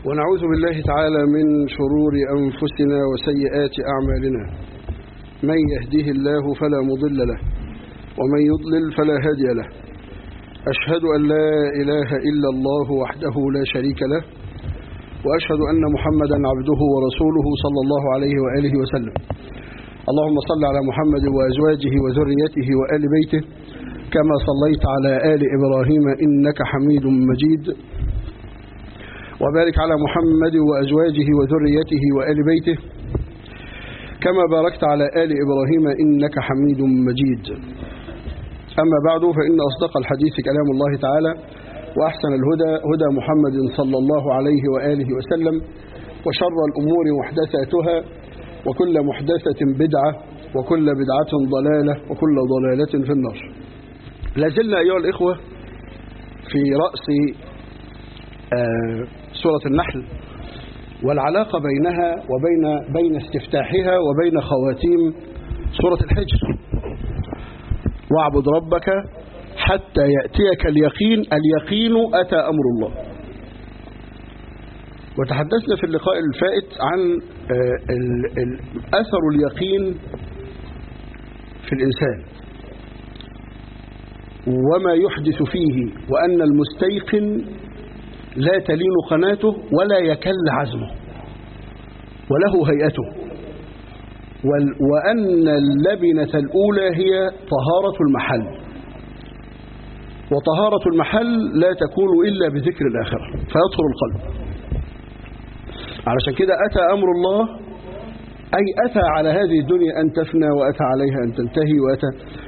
ونعوذ بالله تعالى من شرور أنفسنا وسيئات أعمالنا من يهده الله فلا مضل له ومن يضلل فلا هادي له أشهد أن لا إله إلا الله وحده لا شريك له وأشهد أن محمدا عبده ورسوله صلى الله عليه وآله وسلم اللهم صل على محمد وأزواجه وذريته وآل بيته كما صليت على آل إبراهيم إنك حميد مجيد وبارك على محمد وأزواجه وذريته وآل بيته كما باركت على آل إبراهيم إنك حميد مجيد أما بعد فإن أصدق الحديث كلام الله تعالى وأحسن الهدى هدى محمد صلى الله عليه وآله وسلم وشر الأمور محدثاتها وكل محدثة بدعة وكل بدعة ضلالة وكل ضلالة في النار لازلنا أيها الإخوة في رأس آه سورة النحل والعلاقة بينها وبين بين استفتاحها وبين خواتيم سورة الحجر واعبد ربك حتى يأتيك اليقين اليقين أتى أمر الله وتحدثنا في اللقاء الفائت عن أثر اليقين في الإنسان وما يحدث فيه وأن المستيقن لا تلين قناته ولا يكل عزمه وله هيئته وأن اللبنة الأولى هي طهارة المحل وطهارة المحل لا تكون إلا بذكر الآخرة فيطهر القلب علشان كده أتى أمر الله أي أتى على هذه الدنيا أن تفنى وأتى عليها أن تنتهي وأتى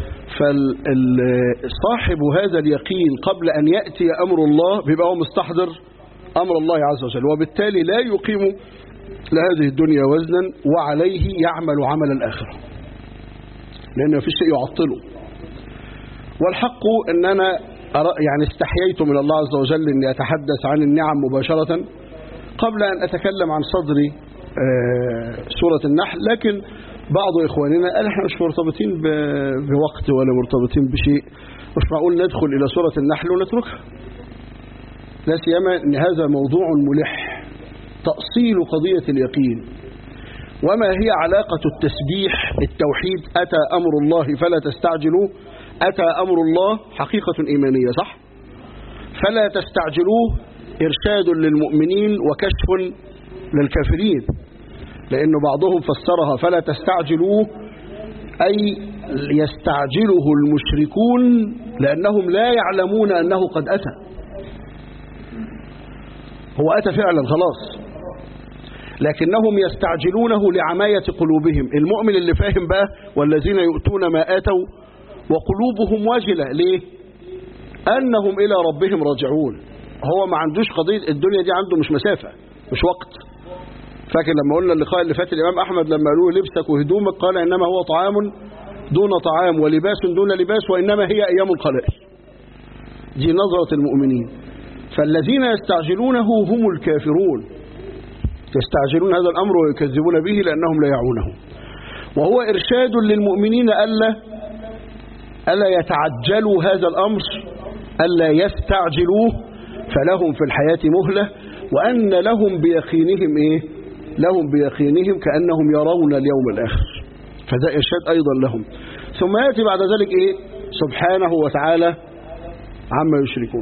فصاحب هذا اليقين قبل أن يأتي أمر الله بيبقى هو مستحضر أمر الله عز وجل وبالتالي لا يقيم لهذه الدنيا وزنا وعليه يعمل عمل الآخرة لأن ما فيش شيء يعطله والحق أن أنا يعني استحييت من الله عز وجل أني أتحدث عن النعم مباشرة قبل أن أتكلم عن صدر سورة النحل لكن بعض إخواننا قال احنا مش مرتبطين بوقت ولا مرتبطين بشيء مش معقول ندخل إلى سورة النحل ونتركها لا سيما أن هذا موضوع ملح تأصيل قضية اليقين وما هي علاقة التسبيح التوحيد أتى أمر الله فلا تستعجلوه أتى أمر الله حقيقة إيمانية صح فلا تستعجلوه إرشاد للمؤمنين وكشف للكافرين لأن بعضهم فسرها فلا تستعجلوه أي يستعجله المشركون لأنهم لا يعلمون أنه قد أتى هو أتى فعلا خلاص لكنهم يستعجلونه لعماية قلوبهم المؤمن اللي فاهم بقى والذين يؤتون ما آتوا وقلوبهم واجلة ليه أنهم إلى ربهم راجعون هو ما عندوش قضية الدنيا دي عنده مش مسافة مش وقت فاكر لما قلنا اللقاء اللي فات الإمام أحمد لما قالوا لبسك وهدومك قال إنما هو طعام دون طعام ولباس دون لباس وإنما هي أيام القلائل دي نظرة المؤمنين فالذين يستعجلونه هم الكافرون يستعجلون هذا الأمر ويكذبون به لأنهم لا يعونه وهو إرشاد للمؤمنين ألا ألا يتعجلوا هذا الأمر ألا يستعجلوه فلهم في الحياة مهلة وأن لهم بيقينهم إيه لهم بيقينهم كأنهم يرون اليوم الآخر فده إرشاد أيضا لهم ثم يأتي بعد ذلك إيه سبحانه وتعالى عما يشركون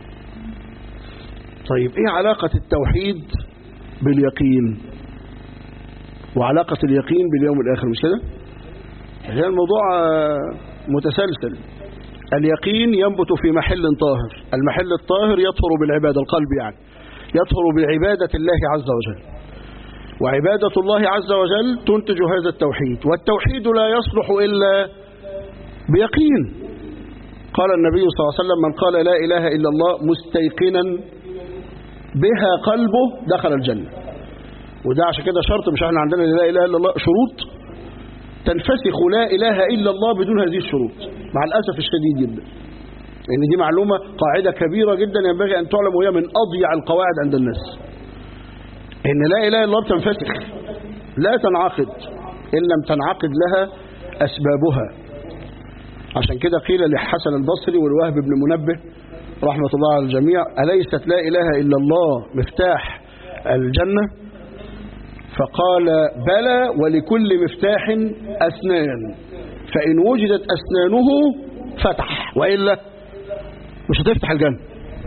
طيب إيه علاقة التوحيد باليقين وعلاقة اليقين باليوم الآخر مش كده هذا الموضوع متسلسل اليقين ينبت في محل طاهر المحل الطاهر يطهر بالعبادة القلب يعني يطهر بعبادة الله عز وجل وعبادة الله عز وجل تنتج هذا التوحيد والتوحيد لا يصلح إلا بيقين قال النبي صلى الله عليه وسلم من قال لا إله إلا الله مستيقنا بها قلبه دخل الجنة وده عشان كده شرط مش احنا عندنا لا إله إلا الله شروط تنفسخ لا إله إلا الله بدون هذه الشروط مع الأسف الشديد جدا لأن دي معلومة قاعدة كبيرة جدا ينبغي أن تعلم وهي من أضيع القواعد عند الناس إن لا إله إلا الله تنفسخ لا تنعقد إن لم تنعقد لها أسبابها عشان كده قيل لحسن البصري والوهب بن منبه رحمة الله على الجميع أليست لا إله إلا الله مفتاح الجنة فقال بلى ولكل مفتاح أسنان فإن وجدت أسنانه فتح وإلا مش هتفتح الجنة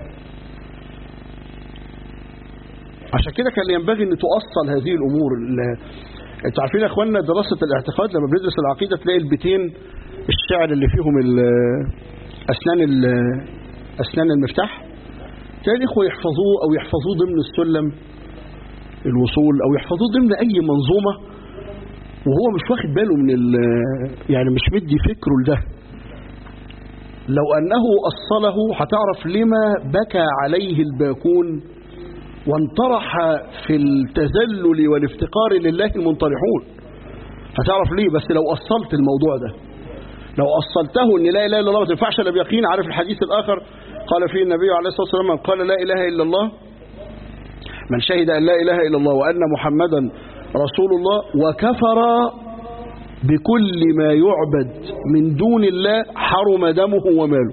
عشان كده كان ينبغي ان تؤصل هذه الامور انتوا عارفين يا اخواننا دراسه الاعتقاد لما بندرس العقيده تلاقي البيتين الشعر اللي فيهم اسنان اسنان المفتاح تلاقي الاخوه يحفظوه او يحفظوه ضمن السلم الوصول او يحفظوه ضمن اي منظومه وهو مش واخد باله من يعني مش مدي فكره لده لو انه اصله هتعرف لما بكى عليه الباكون وانطرح في التذلل والافتقار لله المنطرحون هتعرف ليه بس لو أصلت الموضوع ده لو أصلته أن لا إله إلا الله ما تنفعش إلا بيقين عارف الحديث الآخر قال فيه النبي عليه الصلاة والسلام من قال لا إله إلا الله من شهد أن لا إله إلا الله وأن محمدا رسول الله وكفر بكل ما يعبد من دون الله حرم دمه وماله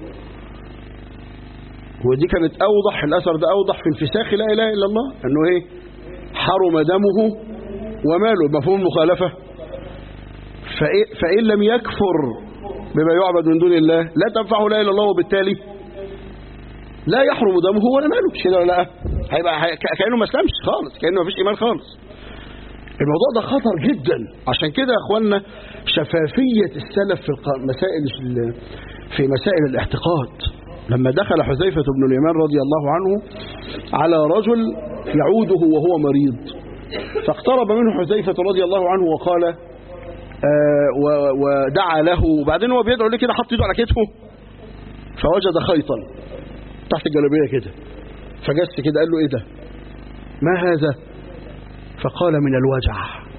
ودي كانت أوضح الأثر ده أوضح في انفساخ لا إله إلا الله أنه إيه حرم دمه وماله مفهوم المخالفة فإيه فإن لم يكفر بما يعبد من دون الله لا تنفعه لا إله إلا الله وبالتالي لا يحرم دمه ولا ماله مش كده ولا لا هيبقى كأنه ما اسلمش خالص كأنه ما فيش إيمان خالص الموضوع ده خطر جدا عشان كده يا اخوانا شفافية السلف في مسائل في مسائل الاعتقاد لما دخل حذيفة بن اليمان رضي الله عنه على رجل يعوده وهو مريض فاقترب منه حذيفة رضي الله عنه وقال آه ودعا له وبعدين هو بيدعو ليه كده حط ايده على كتفه فوجد خيطا تحت الجلابيه كده فجس كده قال له ايه ده ما هذا فقال من الوجع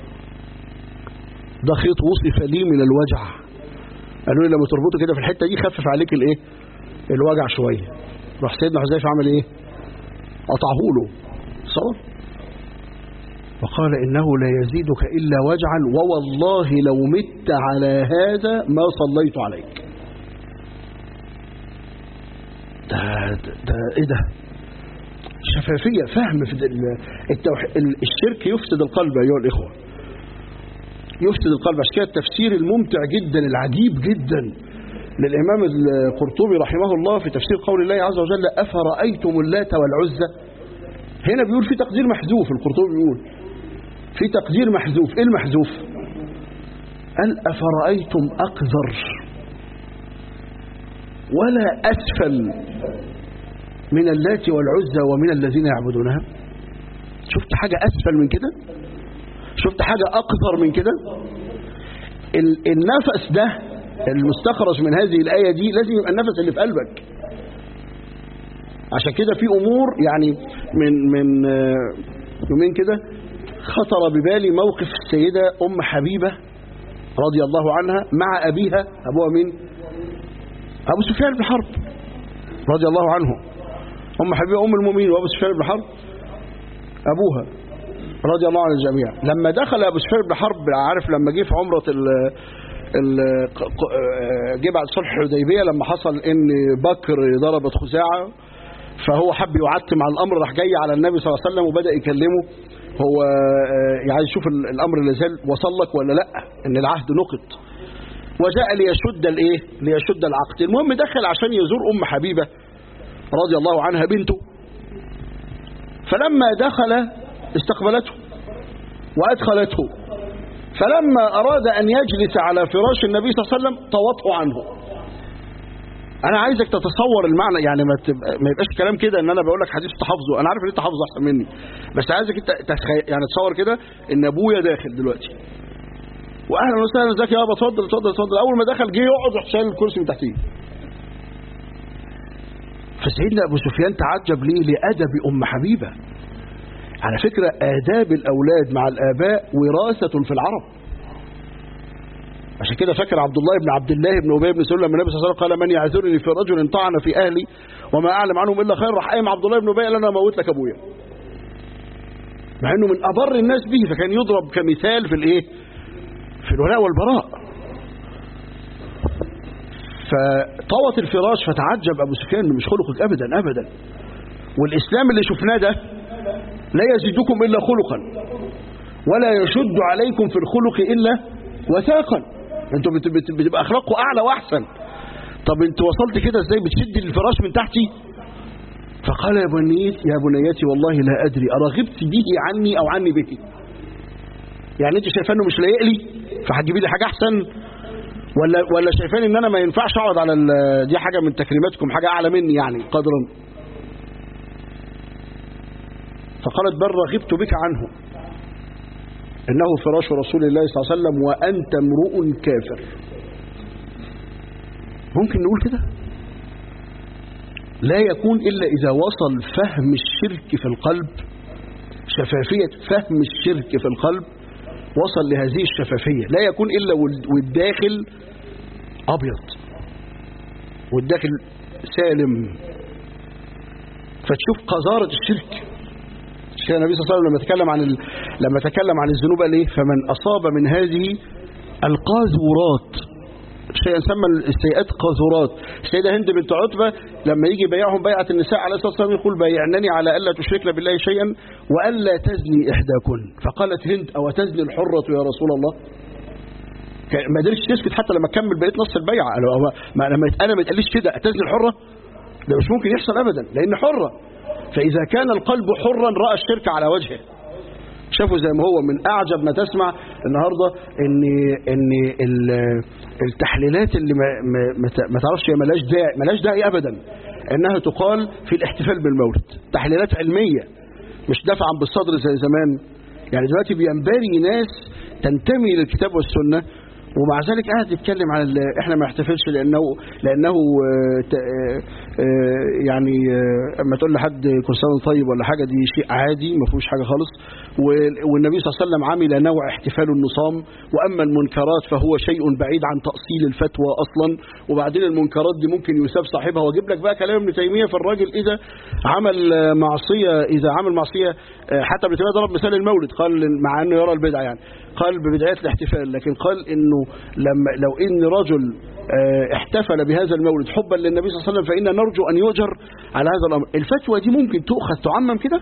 ده خيط وصف لي من الوجع قالوا لي لما تربطه كده في الحته دي خفف عليك الايه الوجع شويه راح سيدنا حذيفه عمل ايه قطعه له صور وقال إنه لا يزيدك إلا وجعا ووالله لو مت على هذا ما صليت عليك ده, ده, ده إيه ده شفافية فهم في التوح... الشرك يفسد القلب أيها الإخوة يفسد القلب عشان كده التفسير الممتع جدا العجيب جدا للإمام القرطبي رحمه الله في تفسير قول الله عز وجل أفرأيتم اللات والعزة هنا بيقول في تقدير محذوف القرطبي بيقول في تقدير محذوف ايه المحذوف قال أفرأيتم أقذر ولا أسفل من اللات والعزى ومن الذين يعبدونها شفت حاجة أسفل من كده شفت حاجة أقذر من كده النفس ده المستخرج من هذه الآية دي لازم يبقى النفس اللي في قلبك عشان كده في أمور يعني من من يومين كده خطر ببالي موقف السيدة أم حبيبة رضي الله عنها مع أبيها أبوها مين أبو سفيان بن حرب رضي الله عنه أم حبيبة أم المؤمنين وأبو سفيان بن حرب أبوها رضي الله عن الجميع لما دخل أبو سفيان بن حرب عارف لما جه في عمرة ال ال جه بعد صلح الحديبية لما حصل إن بكر ضربت خزاعة فهو حب يعتم على الأمر راح جاي على النبي صلى الله عليه وسلم وبدأ يكلمه هو يعني يشوف الأمر اللي زال وصل لك ولا لا إن العهد نقض وجاء ليشد الايه ليشد العقد المهم دخل عشان يزور ام حبيبه رضي الله عنها بنته فلما دخل استقبلته وادخلته فلما اراد ان يجلس على فراش النبي صلى الله عليه وسلم طوته عنه انا عايزك تتصور المعنى يعني ما, تبقى ما يبقاش كلام كده ان انا بقول لك حديث تحفظه انا عارف ان انت حافظه احسن مني بس عايزك انت يعني تصور كده ان ابويا داخل دلوقتي واهلا وسهلا ازيك يا ابا اتفضل اتفضل اتفضل اول ما دخل جه يقعد راح شايل الكرسي من تحتيه فسيدنا ابو سفيان تعجب ليه لادب ام حبيبه على فكره اداب الاولاد مع الاباء وراثه في العرب عشان كده فاكر عبد الله بن عبد الله بن ابي بن سلول لما النبي صلى الله عليه وسلم قال من يعذرني في رجل طعن في اهلي وما اعلم عنهم الا خير راح قايم عبد الله بن ابي قال انا اموت لك ابويا مع انه من اضر الناس به فكان يضرب كمثال في الايه في الولاء والبراء فطوت الفراش فتعجب أبو سفيان مش خلقك أبدا أبدا والإسلام اللي شفناه ده لا يزيدكم إلا خلقا ولا يشد عليكم في الخلق إلا وثاقا انتوا بت- بت- بتبقى أخلاقكم أعلى وأحسن طب انت وصلت كده ازاي بتشد الفراش من تحتي فقال يا بنيت يا بنيتي والله لا أدري أرغبت به عني أو عني به يعني انت شايفاه انه مش لايق لي فهتجيبي لي حاجه احسن ولا ولا شايفين ان انا ما ينفعش اقعد على ال- دي حاجه من تكريماتكم حاجه اعلى مني يعني قدرا فقالت بل رغبت بك عنه انه فراش رسول الله صلى الله عليه وسلم وانت امرؤ كافر ممكن نقول كده لا يكون الا اذا وصل فهم الشرك في القلب شفافيه فهم الشرك في القلب وصل لهذه الشفافية لا يكون إلا وال- والداخل أبيض والداخل سالم فتشوف قذارة الشرك الشيخ النبي صلى الله عليه وسلم لما تكلم عن ال... لما تكلم عن الذنوب قال ايه فمن أصاب من هذه القاذورات شيئا سمى السيئات قاذورات السيدة هند بنت عتبة لما يجي بيعهم بيعة النساء عليه الصلاة والسلام يقول بايعنني على ألا تشركن بالله شيئا وألا تزني إحداكن فقالت هند أو تزني الحرة يا رسول الله ك- ما قدرتش تسكت حتى لما كمل بقيت نص البيعة قالوا هو- ما لما انا ما تقاليش كده تزني الحرة ده مش ممكن يحصل أبدا لأن حرة فإذا كان القلب حرا رأى الشرك على وجهه شافوا زي ما هو من اعجب ما تسمع النهارده ان ان ال- التحليلات اللي ما, ما, ما ت- ما تعرفش هي ملاش داعي ملاش داعي ابدا انها تقال في الاحتفال بالمولد تحليلات علميه مش دفعا بالصدر زي زمان يعني دلوقتي بينبري ناس تنتمي للكتاب والسنه ومع ذلك قاعد يتكلم عن ال- احنا ما نحتفلش لانه لانه آه، ت- آه، آه، يعني آه، اما تقول لحد كل سنه طيب ولا حاجه دي شيء عادي ما فيهوش حاجه خالص وال- والنبي صلى الله عليه وسلم عمل نوع احتفال النصام واما المنكرات فهو شيء بعيد عن تاصيل الفتوى اصلا وبعدين المنكرات دي ممكن يساب صاحبها واجيب لك بقى كلام ابن تيميه في الراجل اذا عمل آه، معصيه اذا عمل معصيه آه، حتى ابن تيميه ضرب مثال المولد قال مع انه يرى البدعه يعني قال ببدايات الاحتفال لكن قال انه لما لو ان رجل آه، احتفل بهذا المولد حبا للنبي صلى الله عليه وسلم فإنا نرجو أن يؤجر على هذا الأمر الفتوى دي ممكن تؤخذ تعمم كده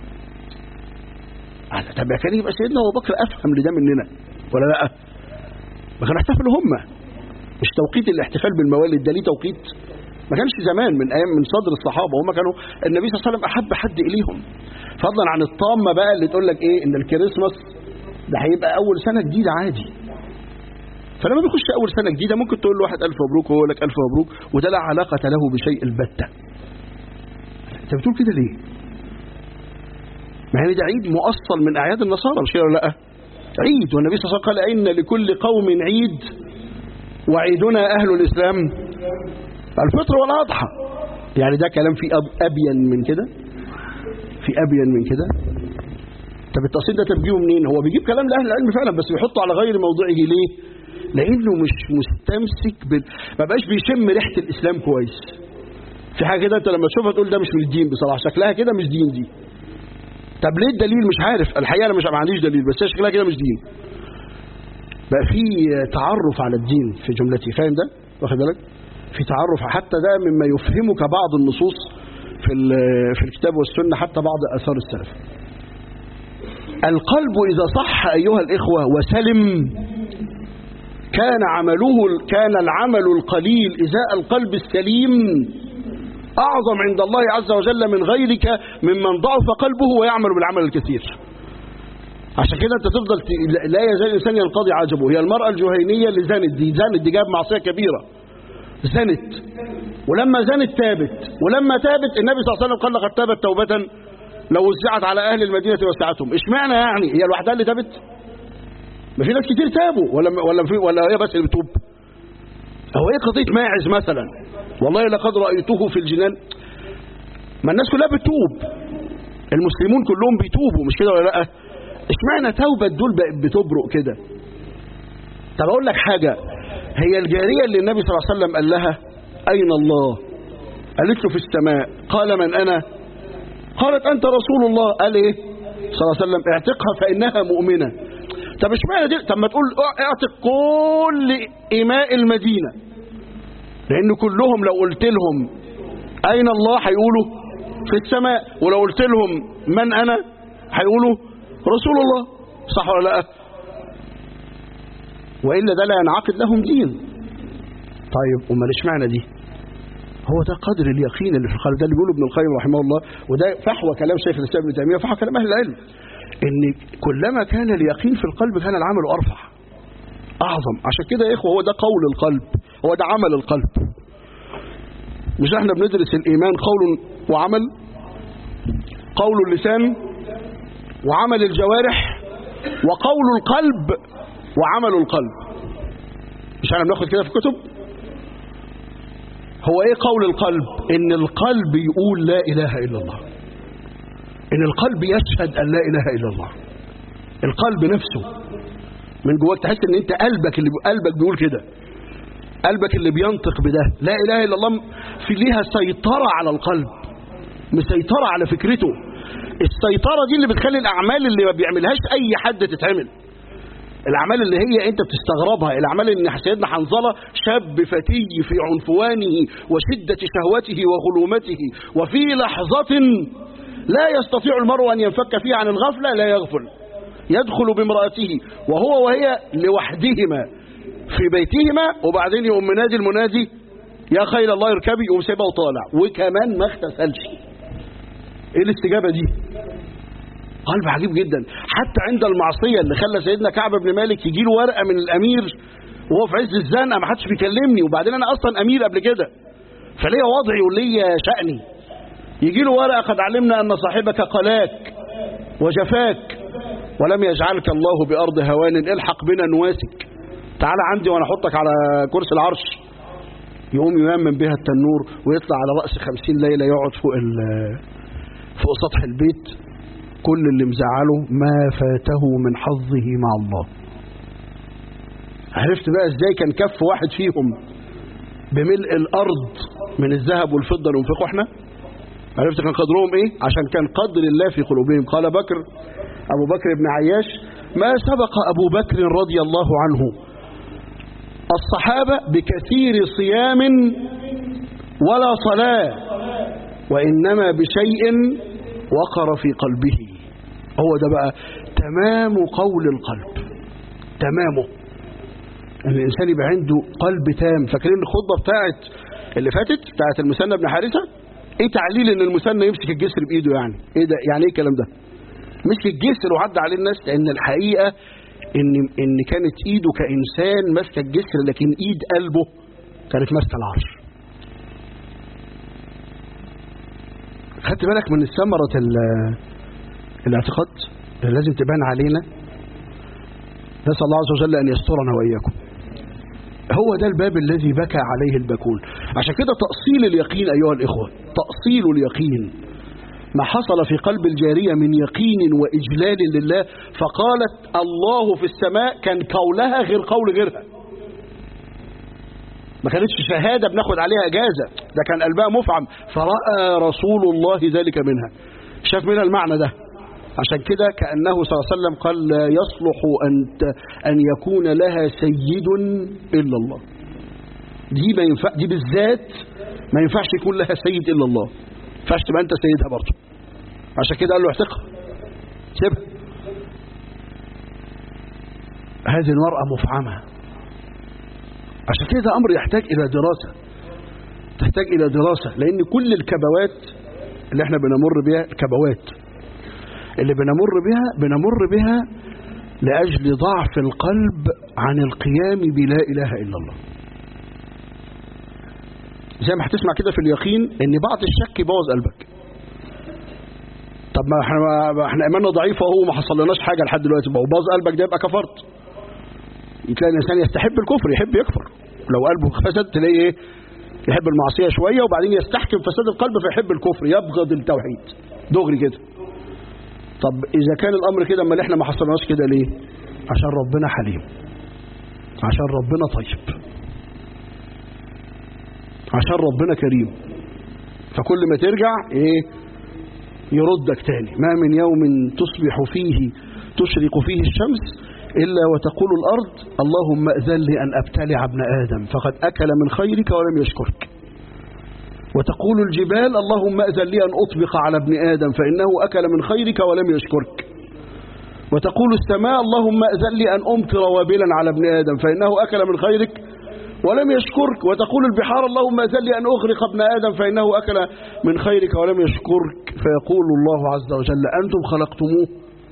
على- طب كان يبقى سيدنا أبو بكر أفهم لده مننا ولا لا ما كانوا احتفلوا هم مش توقيت الاحتفال بالموالد ده ليه توقيت ما كانش زمان من ايام من صدر الصحابه هم كانوا النبي صلى الله عليه وسلم احب حد اليهم فضلا عن الطامه بقى اللي تقول لك ايه ان الكريسماس ده هيبقى اول سنه جديده عادي فلما بيخش اول سنه جديده ممكن تقول له واحد الف مبروك وهو يقول لك الف مبروك وده لا علاقه له بشيء البته انت بتقول كده ليه ما هي ده عيد مؤصل من اعياد النصارى مش كده ولا لا عيد والنبي صلى الله عليه وسلم قال ان لكل قوم عيد وعيدنا اهل الاسلام الفطر والاضحى يعني ده كلام فيه أب ابين من كده في ابين من كده طب التقصير ده تبجيه منين هو بيجيب كلام لاهل العلم فعلا بس بيحطه على غير موضعه ليه لانه مش مستمسك بال... ما بقاش بيشم ريحه الاسلام كويس في حاجه كده انت لما تشوفها تقول ده مش من الدين بصراحه شكلها كده مش دين دي طب ليه الدليل مش عارف الحقيقه انا مش ما عنديش دليل بس هي شكلها كده مش دين بقى في تعرف على الدين في جملته فاهم ده واخد بالك في تعرف حتى ده مما يفهمك بعض النصوص في ال- في الكتاب والسنه حتى بعض اثار السلف القلب اذا صح ايها الاخوه وسلم كان عمله كان العمل القليل ازاء القلب السليم اعظم عند الله عز وجل من غيرك ممن ضعف قلبه ويعمل بالعمل الكثير عشان كده انت تفضل ت... لا يزال الانسان ينقضي عجبه هي المراه الجهينيه اللي زنت دي زنت دي جاب معصيه كبيره زنت ولما زنت تابت ولما تابت النبي صلى الله عليه وسلم قال لقد تابت توبه لو وزعت على اهل المدينه وسعتهم اشمعنى يعني هي لوحدها اللي تابت ما في ناس كتير تابوا ولا ولا في ولا هي بس اللي بتوب هو ايه قضيه ماعز مثلا والله لقد رايته في الجنان ما الناس كلها بتتوب المسلمون كلهم بيتوبوا مش كده ولا لا اشمعنى توبه دول بقت بتبرق كده طب اقول لك حاجه هي الجاريه اللي النبي صلى الله عليه وسلم قال لها اين الله قالت له في السماء قال من انا قالت انت رسول الله قال ايه صلى الله عليه وسلم اعتقها فانها مؤمنه طب اشمعنى دي طب ما تقول اعتق كل اماء المدينه لان كلهم لو قلت لهم اين الله هيقولوا في السماء ولو قلت لهم من انا هيقولوا رسول الله صح ولا لا وإلا ده لا ينعقد لهم دين طيب امال اشمعنى دي هو ده قدر اليقين اللي في القلب ده اللي بيقوله ابن القيم رحمه الله وده فحوى كلام شيخ الاسلام ابن تيميه فحوى كلام اهل العلم ان كلما كان اليقين في القلب كان العمل ارفع اعظم عشان كده يا اخوه هو ده قول القلب هو ده عمل القلب مش احنا بندرس الايمان قول وعمل قول اللسان وعمل الجوارح وقول القلب وعمل القلب مش احنا بناخد كده في كتب هو ايه قول القلب ان القلب يقول لا اله الا الله ان القلب يشهد ان لا اله الا الله القلب نفسه من جواك تحس ان انت قلبك اللي قلبك بيقول كده قلبك اللي بينطق بده لا اله الا الله في ليها سيطره على القلب مسيطره على فكرته السيطره دي اللي بتخلي الاعمال اللي ما بيعملهاش اي حد تتعمل الاعمال اللي هي انت بتستغربها الاعمال ان سيدنا حنظله شاب فتي في عنفوانه وشده شهوته وغلومته وفي لحظه لا يستطيع المرء ان ينفك فيها عن الغفله لا يغفل يدخل بامراته وهو وهي لوحدهما في بيتهما وبعدين يقوم منادي المنادي يا خيل الله اركبي يقوم سيبها وطالع وكمان ما اغتسلش ايه الاستجابه دي قلب عجيب جدا حتى عند المعصيه اللي خلى سيدنا كعب بن مالك يجي له ورقه من الامير وهو في عز الزنقه ما حدش بيكلمني وبعدين انا اصلا امير قبل كده فليا وضعي وليا شاني يجي له ورقه قد علمنا ان صاحبك قلاك وجفاك ولم يجعلك الله بارض هوان الحق بنا نواسك تعال عندي وانا احطك على كرسي العرش يقوم ييمن بها التنور ويطلع على راس خمسين ليله يقعد فوق فوق سطح البيت كل اللي مزعله ما فاته من حظه مع الله عرفت بقى ازاي كان كف واحد فيهم بملء الارض من الذهب والفضه اللي انفقوا احنا عرفت كان قدرهم ايه عشان كان قدر الله في قلوبهم قال بكر ابو بكر بن عياش ما سبق ابو بكر رضي الله عنه الصحابه بكثير صيام ولا صلاه وانما بشيء وقر في قلبه هو ده بقى تمام قول القلب تمامه ان الانسان يبقى عنده قلب تام فاكرين الخطبه بتاعت اللي فاتت بتاعت المثنى بن حارثه ايه تعليل ان المثنى يمسك الجسر بايده يعني ايه ده يعني ايه الكلام ده مسك الجسر وعدى عليه الناس لان الحقيقه ان ان كانت ايده كانسان ماسكه الجسر لكن ايد قلبه كانت ماسكه العرش خدت بالك من ثمره الاعتقاد اللي لازم تبان علينا نسال الله عز وجل ان يسترنا واياكم هو ده الباب الذي بكى عليه البكون عشان كده تأصيل اليقين أيها الإخوة تأصيل اليقين ما حصل في قلب الجارية من يقين وإجلال لله فقالت الله في السماء كان قولها غير قول غيرها ما كانتش شهادة بناخد عليها إجازة ده كان قلبها مفعم فرأى رسول الله ذلك منها شاف منها المعنى ده عشان كده كأنه صلى الله عليه وسلم قال لا يصلح أن أن يكون لها سيد إلا الله دي ما ينفع دي بالذات ما ينفعش يكون لها سيد إلا الله ما ينفعش تبقى أنت سيدها برضه عشان كده قال له اعتقها سيبها هذه المرأة مفعمة عشان كده أمر يحتاج إلى دراسة تحتاج إلى دراسة لأن كل الكبوات اللي احنا بنمر بها الكبوات اللي بنمر بها بنمر بها لأجل ضعف القلب عن القيام بلا إله إلا الله زي ما هتسمع كده في اليقين ان بعض الشك يبوظ قلبك طب ما احنا ما احنا ايماننا ضعيف اهو ما حصلناش حاجه لحد دلوقتي ما هو باظ قلبك ده يبقى كفرت تلاقي الانسان يستحب الكفر يحب يكفر لو قلبه فسد تلاقيه ايه يحب المعصيه شويه وبعدين يستحكم فساد القلب فيحب الكفر يبغض التوحيد دغري كده طب اذا كان الامر كده امال احنا ما حصلناش كده ليه عشان ربنا حليم عشان ربنا طيب عشان ربنا كريم فكل ما ترجع ايه يردك تاني ما من يوم تصبح فيه تشرق فيه الشمس إلا وتقول الأرض اللهم أذن لي أن أبتلع ابن آدم فقد أكل من خيرك ولم يشكرك وتقول الجبال اللهم أذن لي أن أطبق على ابن آدم فإنه أكل من خيرك ولم يشكرك وتقول السماء اللهم أذن لي أن أمطر وابلا على ابن آدم فإنه أكل من خيرك ولم يشكرك وتقول البحار اللهم أذن لي أن أغرق ابن آدم فإنه أكل من خيرك ولم يشكرك فيقول الله عز وجل أنتم خلقتموه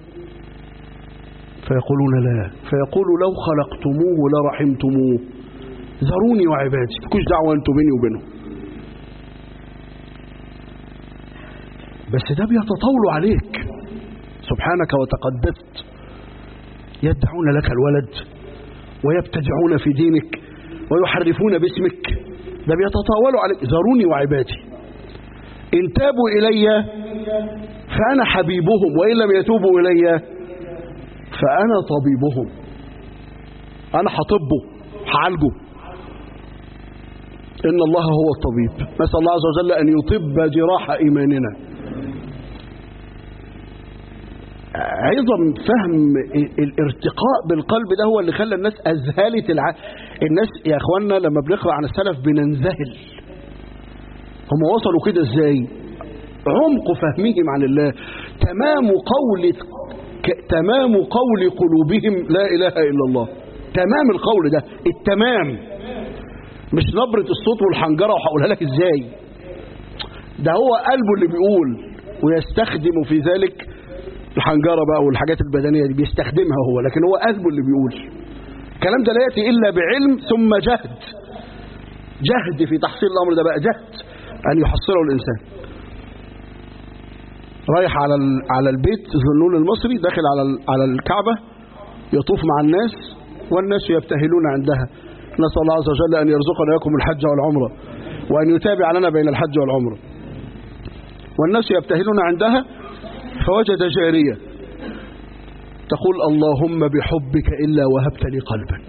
فيقولون لا فيقول لو خلقتموه لرحمتموه ذروني وعبادي مكوش دعوة أنتم بيني وبينهم بس ده بيتطاول عليك سبحانك وتقدست يدعون لك الولد ويبتدعون في دينك ويحرفون باسمك ده بيتطاولوا عليك ذروني وعبادي إن تابوا إلي فأنا حبيبهم وإن لم يتوبوا إلي فأنا طبيبهم أنا حطبه حعالجه إن الله هو الطبيب نسأل الله عز وجل أن يطب جراح إيماننا عظم فهم الارتقاء بالقلب ده هو اللي خلى الناس أذهلت الع... الناس يا أخوانا لما بنقرأ عن السلف بننذهل هم وصلوا كده ازاي عمق فهمهم عن الله تمام قول ك... تمام قول قلوبهم لا إله إلا الله تمام القول ده التمام مش نبرة الصوت والحنجرة وهقولها لك ازاي ده هو قلبه اللي بيقول ويستخدم في ذلك الحنجرة بقى والحاجات البدنية دي بيستخدمها هو لكن هو قلبه اللي بيقول الكلام ده لا يأتي إلا بعلم ثم جهد جهد في تحصيل الأمر ده بقى جهد أن يحصله الإنسان رايح على على البيت ذنون المصري داخل على على الكعبة يطوف مع الناس والناس يبتهلون عندها نسأل الله عز وجل أن يرزقنا لكم الحج والعمرة وأن يتابع لنا بين الحج والعمرة والناس يبتهلون عندها فوجد جارية تقول اللهم بحبك إلا وهبت لي قلبا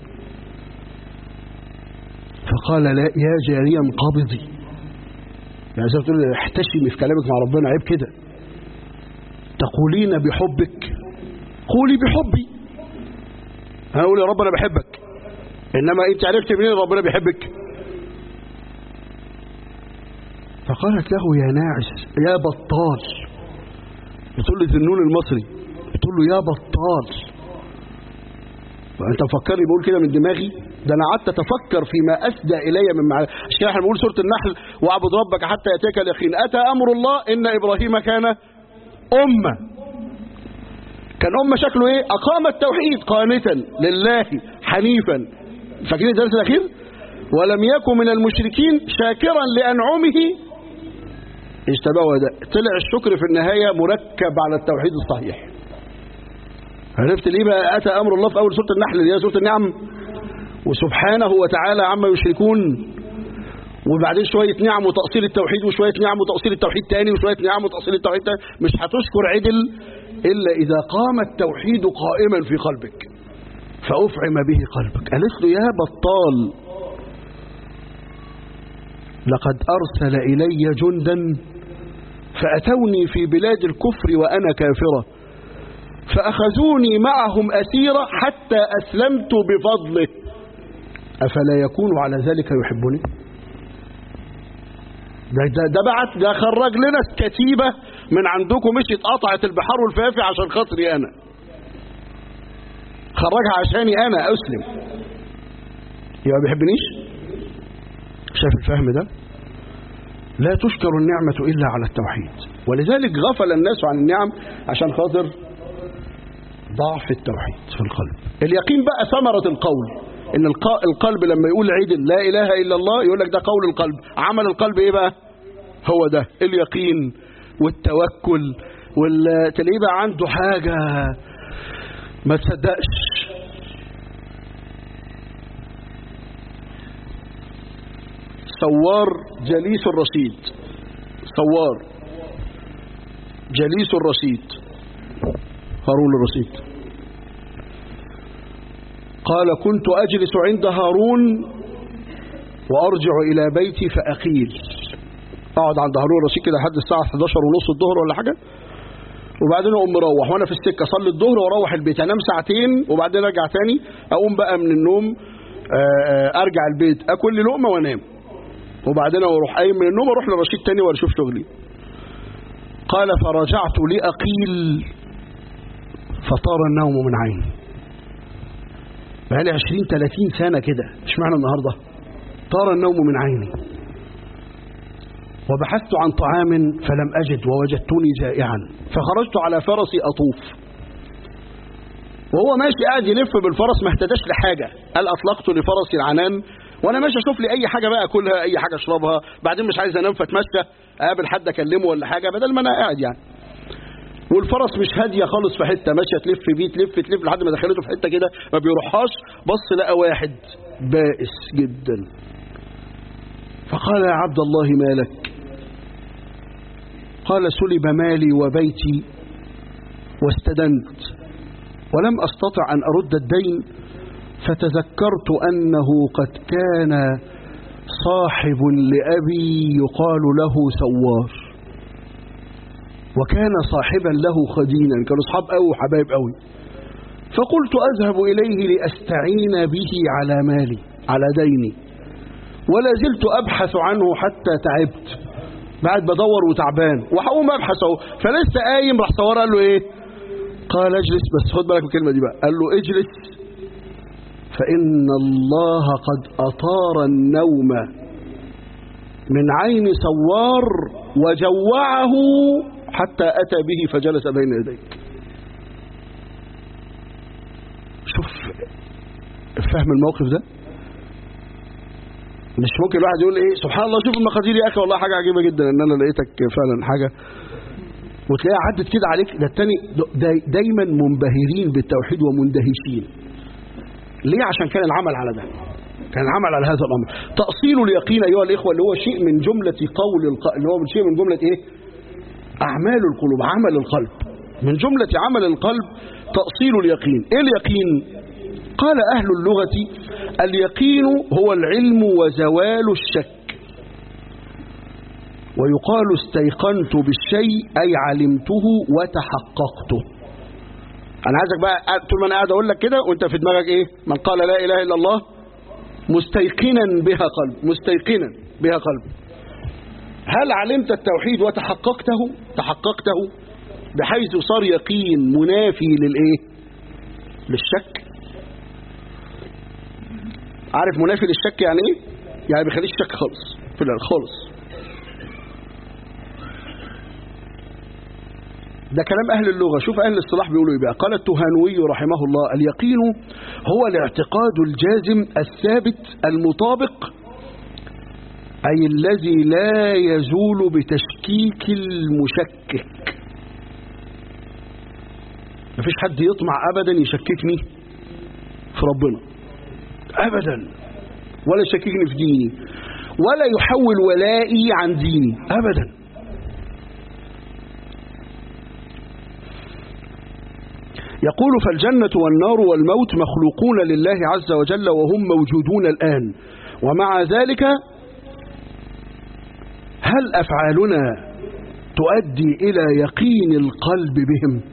فقال لا يا جارية انقبضي يعني زي تقول احتشمي في كلامك مع ربنا عيب كده تقولين بحبك قولي بحبي انا اقول يا رب انا بحبك انما انت عرفت منين ربنا بيحبك فقالت له يا ناعس يا بطال بتقول له ذنون المصري بتقول له يا بطال وانت مفكرني بقول كده من دماغي ده انا قعدت اتفكر فيما اسدى الي من معاني عشان كده احنا بنقول سوره النحل واعبد ربك حتى ياتيك اليقين اتى امر الله ان ابراهيم كان امه كان امه شكله ايه اقام التوحيد قانتا لله حنيفا فاكرين الدرس الاخير ولم يكن من المشركين شاكرا لانعمه اجتباه ده طلع الشكر في النهاية مركب على التوحيد الصحيح عرفت ليه بقى أتى أمر الله في أول سورة النحل اللي هي سورة النعم وسبحانه وتعالى عما يشركون وبعدين شوية نعم وتأصيل التوحيد وشوية نعم وتأصيل التوحيد تاني وشوية نعم وتأصيل التوحيد تاني مش هتشكر عدل إلا إذا قام التوحيد قائما في قلبك فأفعم به قلبك قالت له يا بطال لقد أرسل إلي جندا فأتوني في بلاد الكفر وأنا كافرة فأخذوني معهم أسيرة حتى أسلمت بفضله أفلا يكون على ذلك يحبني ده, ده, ده بعت ده خرج لنا الكتيبة من عندكم مشيت قطعت البحار والفافي عشان خاطري أنا خرجها عشاني أنا أسلم يبقى بيحبنيش شايف الفهم ده لا تشكر النعمة إلا على التوحيد ولذلك غفل الناس عن النعم عشان خاطر ضعف التوحيد في القلب اليقين بقى ثمرة القول ان القلب لما يقول عدل لا اله الا الله يقول لك ده قول القلب عمل القلب ايه بقى هو ده اليقين والتوكل والتلاقيه بقى عنده حاجة ما تصدقش سوار جليس الرشيد سوار جليس الرشيد هارون الرشيد قال كنت أجلس عند هارون وأرجع إلى بيتي فأقيل أقعد عند هارون الرشيد كده لحد الساعة 11 ونص الظهر ولا حاجة وبعدين أقوم مروح وأنا في السكة أصلي الظهر وأروح البيت أنام ساعتين وبعدين أرجع تاني أقوم بقى من النوم أرجع البيت أكل لي لقمة وأنام وبعدين اروح قايم من النوم اروح لرشيد تاني واشوف شغلي قال فرجعت لاقيل فطار النوم من عيني بقالي 20 30 سنه كده اشمعنى النهارده طار النوم من عيني وبحثت عن طعام فلم أجد ووجدتني جائعا فخرجت على فرسي أطوف وهو ماشي قاعد يلف بالفرس ما اهتداش لحاجة قال أطلقت لفرسي العنان وأنا ماشي أشوف لي أي حاجة بقى أكلها أي حاجة أشربها بعدين مش عايز أنام فاتمشى أقابل حد أكلمه ولا حاجة بدل ما أنا قاعد يعني والفرس مش هاديه خالص في حته ماشيه تلف بيه تلف تلف لحد ما دخلته في حته كده ما بيروحهاش بص لقى واحد بائس جدا فقال يا عبد الله مالك قال سلب مالي وبيتي واستدنت ولم أستطع أن أرد الدين فتذكرت أنه قد كان صاحب لأبي يقال له سوار وكان صاحبا له خدينا كانوا أصحاب أوي وحبايب أوي فقلت أذهب إليه لأستعين به على مالي على ديني ولا زلت أبحث عنه حتى تعبت بعد بدور وتعبان وهقوم ابحث اهو فلسه قايم راح صور قال له ايه قال اجلس بس خد بالك من الكلمه دي بقى قال له اجلس فان الله قد اطار النوم من عين سوار وجوعه حتى اتى به فجلس بين يديك شوف فهم الموقف ده مش ممكن الواحد يقول ايه سبحان الله شوف المقادير يا اخي والله حاجه عجيبه جدا ان انا لقيتك فعلا حاجه وتلاقيها عدت كده عليك ده التاني دا دايما منبهرين بالتوحيد ومندهشين ليه عشان كان العمل على ده كان العمل على هذا الامر تاصيل اليقين ايها الاخوه اللي هو شيء من جمله قول الق... اللي هو من شيء من جمله ايه اعمال القلوب عمل القلب من جمله عمل القلب تاصيل اليقين ايه اليقين قال اهل اللغه اليقين هو العلم وزوال الشك ويقال استيقنت بالشيء أي علمته وتحققته أنا عايزك بقى طول ما أنا قاعد أقول لك كده وأنت في دماغك إيه من قال لا إله إلا الله مستيقنا بها قلب مستيقنا بها قلب هل علمت التوحيد وتحققته تحققته بحيث صار يقين منافي للإيه للشك عارف منافي للشك يعني ايه يعني بيخليش شك خالص في الأرض خالص ده كلام أهل اللغة شوف أهل الصلاح بيقولوا إيه بقى قال التهانوي رحمه الله اليقين هو الاعتقاد الجازم الثابت المطابق أي الذي لا يزول بتشكيك المشكك مفيش حد يطمع أبدا يشككني في ربنا أبدا ولا يشككني في ديني ولا يحول ولائي عن ديني أبدا يقول فالجنة والنار والموت مخلوقون لله عز وجل وهم موجودون الآن ومع ذلك هل أفعالنا تؤدي إلى يقين القلب بهم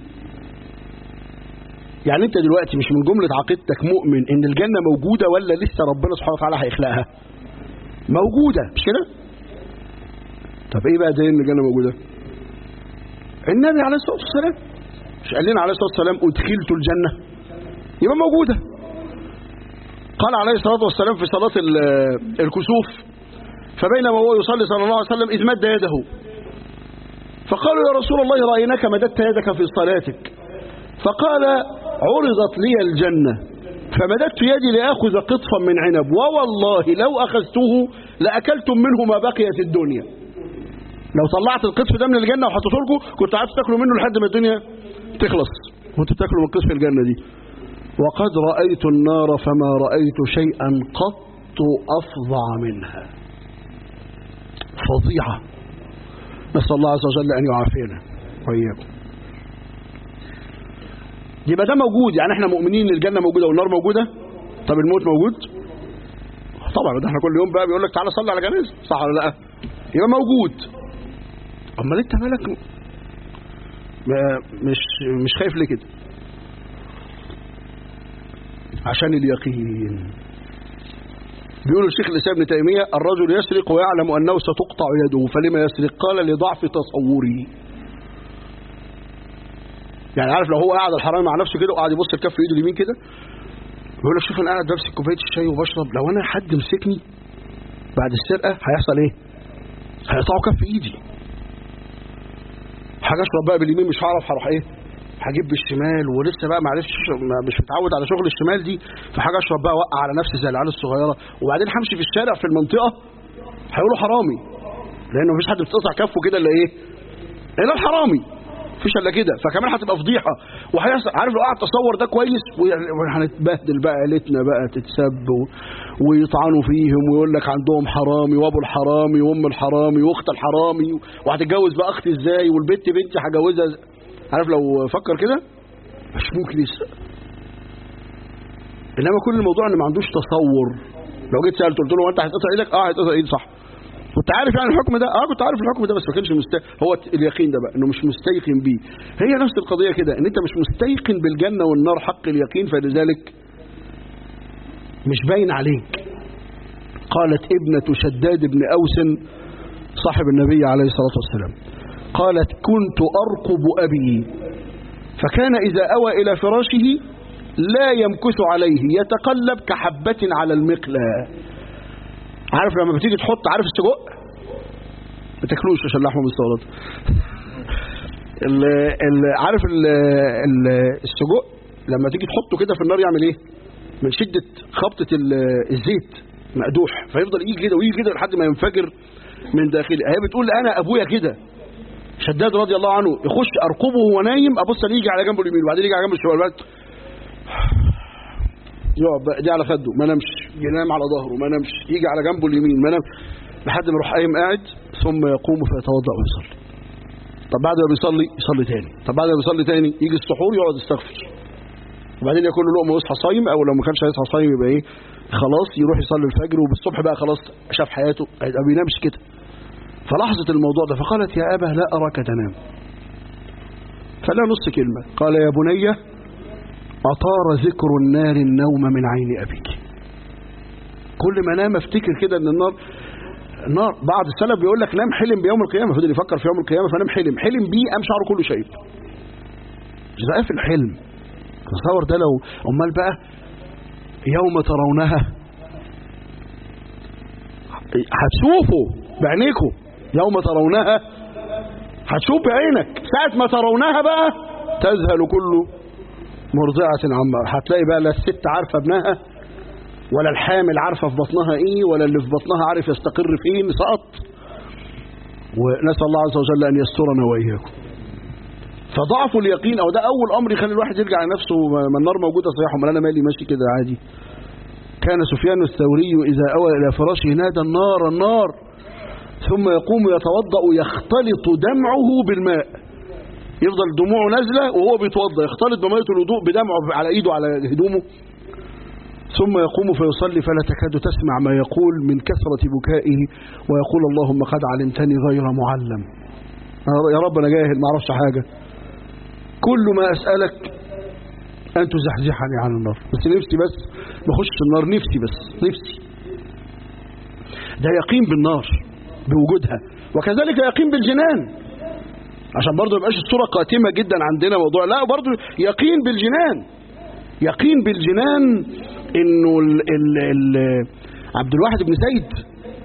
يعني أنت دلوقتي مش من جملة عقيدتك مؤمن إن الجنة موجودة ولا لسه ربنا سبحانه وتعالى هيخلقها موجودة مش كده طب إيه بقى دليل إن الجنة موجودة النبي عليه الصلاة والسلام مش قال لنا عليه الصلاة والسلام أدخلت الجنة يبقى موجودة قال عليه الصلاة والسلام في صلاة الكسوف فبينما هو يصلي صلى الله عليه وسلم إذ مد يده فقالوا يا رسول الله رأيناك مددت يدك في صلاتك فقال عرضت لي الجنة فمددت يدي لأخذ قطفا من عنب ووالله لو أخذته لأكلتم منه ما بقيت الدنيا لو طلعت القطف ده من الجنة وحطيته لكم كنت قعدت تاكلوا منه لحد ما الدنيا تخلص وانتوا بتاكلوا من قطف الجنة دي وقد رأيت النار فما رأيت شيئا قط أفظع منها فظيعة نسأل الله عز وجل أن يعافينا وإياكم يبقى ده موجود يعني احنا مؤمنين الجنة موجودة والنار موجودة طب الموت موجود طبعا ده احنا كل يوم بقى بيقول لك تعالى صلي على جنازة صح ولا لا يبقى موجود امال انت مالك مش مش خايف ليه كده عشان اليقين بيقول الشيخ الاسلام ابن تيميه الرجل يسرق ويعلم انه ستقطع يده فلما يسرق قال لضعف تصوره يعني عارف لو هو قاعد الحرامي مع نفسه كده وقاعد يبص لكف ايده اليمين كده بيقول لك شوف انا قاعد بمسك كوبايه الشاي وبشرب لو انا حد مسكني بعد السرقه هيحصل ايه؟ هيقطعوا كف ايدي حاجه اشرب بقى باليمين مش هعرف هروح ايه؟ هجيب بالشمال ولسه بقى معلش ما- مش متعود على شغل الشمال دي فحاجه اشرب بقى اوقع على نفسي زي العيال الصغيره وبعدين همشي في الشارع في المنطقه هيقولوا حرامي لانه مفيش حد بتقطع كفه كده الا ايه؟ الا الحرامي مفيش الا كده فكمان هتبقى فضيحه وهيحصل عارف لو قعد تصور ده كويس وهنتبهدل بقى عيلتنا بقى تتسب و... ويطعنوا فيهم ويقول لك عندهم حرامي وابو الحرامي وام الحرامي واخت الحرامي وهتتجوز بقى اختي ازاي والبنت بنتي هجوزها إز- عارف لو فكر كده مش ممكن يسرق انما كل الموضوع ان ما عندوش تصور لو جيت سالته قلت له هو انت هتقطع ايدك اه هتقطع ايدي صح كنت عارف يعني الحكم ده اه كنت عارف الحكم ده بس ما كانش مست... هو اليقين ده بقى انه مش مستيقن بيه هي نفس القضيه كده ان انت مش مستيقن بالجنه والنار حق اليقين فلذلك مش باين عليك قالت ابنه شداد بن اوس صاحب النبي عليه الصلاه والسلام قالت كنت ارقب ابي فكان اذا اوى الى فراشه لا يمكث عليه يتقلب كحبه على المقلى عارف لما بتيجي تحط عارف السجق ما تاكلوش عشان لحمه مستورد ال ال عارف ال ال السجق لما تيجي تحطه كده في النار يعمل ايه من شده خبطه ال- الزيت مقدوح فيفضل يجي كده ويجي كده لحد ما ينفجر من داخله هي بتقول انا ابويا كده شداد رضي الله عنه يخش ارقبه وهو نايم ابص الاقيه يجي على جنبه اليمين وبعدين يجي على جنبه الشمال بعد- يقعد بقى دي على خده ما نامش ينام على ظهره ما نامش يجي على جنبه اليمين ما نام لحد ما يروح قايم قاعد ثم يقوم فيتوضا ويصلي طب بعد ما بيصلي يصلي تاني طب بعد ما بيصلي تاني يجي السحور يقعد يستغفر وبعدين ياكل له لقمه ويصحى صايم او لو ما كانش هيصحى صايم يبقى ايه خلاص يروح يصلي الفجر وبالصبح بقى خلاص شاف حياته ما بينامش كده فلاحظت الموضوع ده فقالت يا ابا لا اراك تنام فلا نص كلمه قال يا بني أطار ذكر النار النوم من عين أبيك كل ما نام افتكر كده ان النار النار بعض السلف بيقول لك نام حلم بيوم القيامه فضل يفكر في يوم القيامه فنام حلم حلم بيه قام شعره كله شايب ده في الحلم تصور ده لو امال بقى يوم ترونها هتشوفوا بعينيكم يوم ترونها هتشوف بعينك ساعة ما ترونها بقى تذهل كل مرضعة عما هتلاقي بقى لا الست عارفة ابنها ولا الحامل عارفة في بطنها ايه ولا اللي في بطنها عارف يستقر فين سقط ونسأل الله عز وجل أن يسترنا وإياكم فضعف اليقين أو ده أول أمر يخلي الواحد يرجع لنفسه ما النار موجودة صحيح امال أنا مالي ماشي كده عادي كان سفيان الثوري إذا أوى إلى فراشه نادى النار النار ثم يقوم يتوضأ يختلط دمعه بالماء يفضل دموعه نازلة وهو بيتوضأ يختلط بمية الوضوء بدمعه على إيده على هدومه ثم يقوم فيصلي فلا تكاد تسمع ما يقول من كثرة بكائه ويقول اللهم قد علمتني غير معلم يا رب أنا جاهل ما أعرفش حاجة كل ما أسألك أن تزحزحني عن النار بس نفسي بس ما اخش النار نفسي بس نفسي ده يقين بالنار بوجودها وكذلك يقين بالجنان عشان برضه ما يبقاش الصورة قاتمة جدا عندنا موضوع لا برضه يقين بالجنان يقين بالجنان انه ال ال ال عبد الواحد بن زيد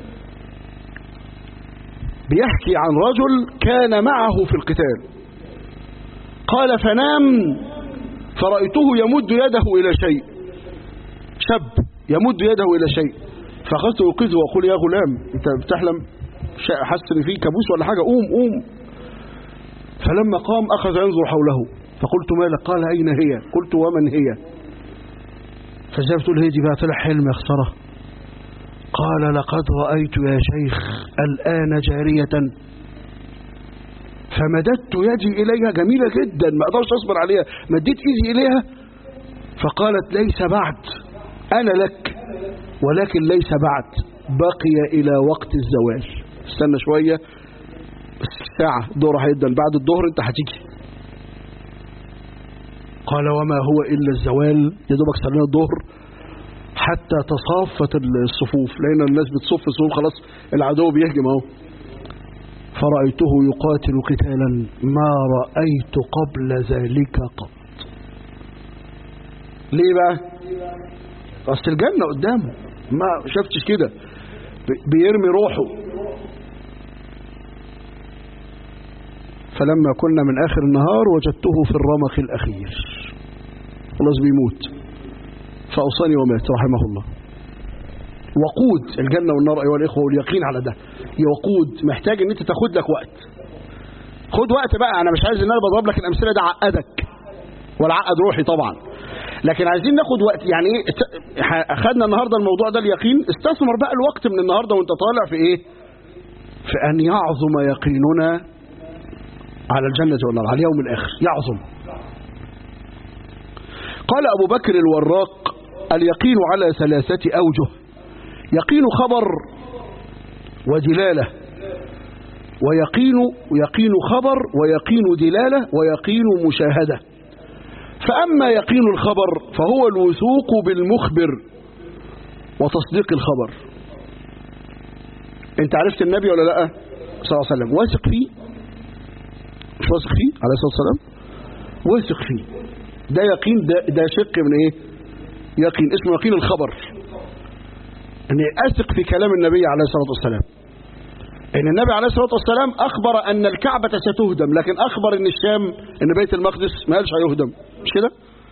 بيحكي عن رجل كان معه في القتال قال فنام فرأيته يمد يده إلى شيء شاب يمد يده إلى شيء فأخذت أوقظه وأقول يا غلام أنت بتحلم حاسس إن في كابوس ولا حاجة قوم قوم فلما قام أخذ ينظر حوله فقلت مالك قال أين هي قلت ومن هي فزي بتقول هي دي بقى طلع حلم يا خساره قال لقد رأيت يا شيخ الآن جارية فمددت يدي إليها جميلة جدا ما أقدرش أصبر عليها مديت إيدي إليها فقالت ليس بعد أنا لك ولكن ليس بعد بقي إلى وقت الزوال استنى شوية بس ساعة دور هيدا بعد الظهر انت هتيجي قال وما هو إلا الزوال يا دوبك صلينا الظهر حتى تصافت الصفوف لأن الناس بتصف الصفوف خلاص العدو بيهجم اهو فرأيته يقاتل قتالا ما رأيت قبل ذلك قط ليه بقى أصل الجنة قدامه ما شفتش كده بيرمي روحه فلما كنا من آخر النهار وجدته في الرمق الأخير خلاص بيموت فأوصاني ومات رحمه الله وقود الجنة والنار أيها الإخوة واليقين على ده وقود محتاج ان انت تاخد لك وقت خد وقت بقى انا مش عايز ان انا بضرب لك الامثله ده عقدك ولا عقد روحي طبعا لكن عايزين ناخد وقت يعني ايه اخدنا النهارده الموضوع ده اليقين استثمر بقى الوقت من النهارده وانت طالع في ايه في ان يعظم يقيننا على الجنة والنار على اليوم الآخر يعظم قال أبو بكر الوراق اليقين على ثلاثة أوجه يقين خبر ودلالة ويقين يقين خبر ويقين دلالة ويقين مشاهدة فأما يقين الخبر فهو الوثوق بالمخبر وتصديق الخبر انت عرفت النبي ولا لا صلى الله عليه وسلم واثق فيه مش واثق فيه عليه الصلاة والسلام واثق فيه ده يقين ده, ده شق من ايه يقين اسمه يقين الخبر اني اثق في كلام النبي عليه الصلاة والسلام ان النبي عليه الصلاة والسلام اخبر ان الكعبة ستهدم لكن اخبر ان الشام ان بيت المقدس ما قالش هيهدم مش كده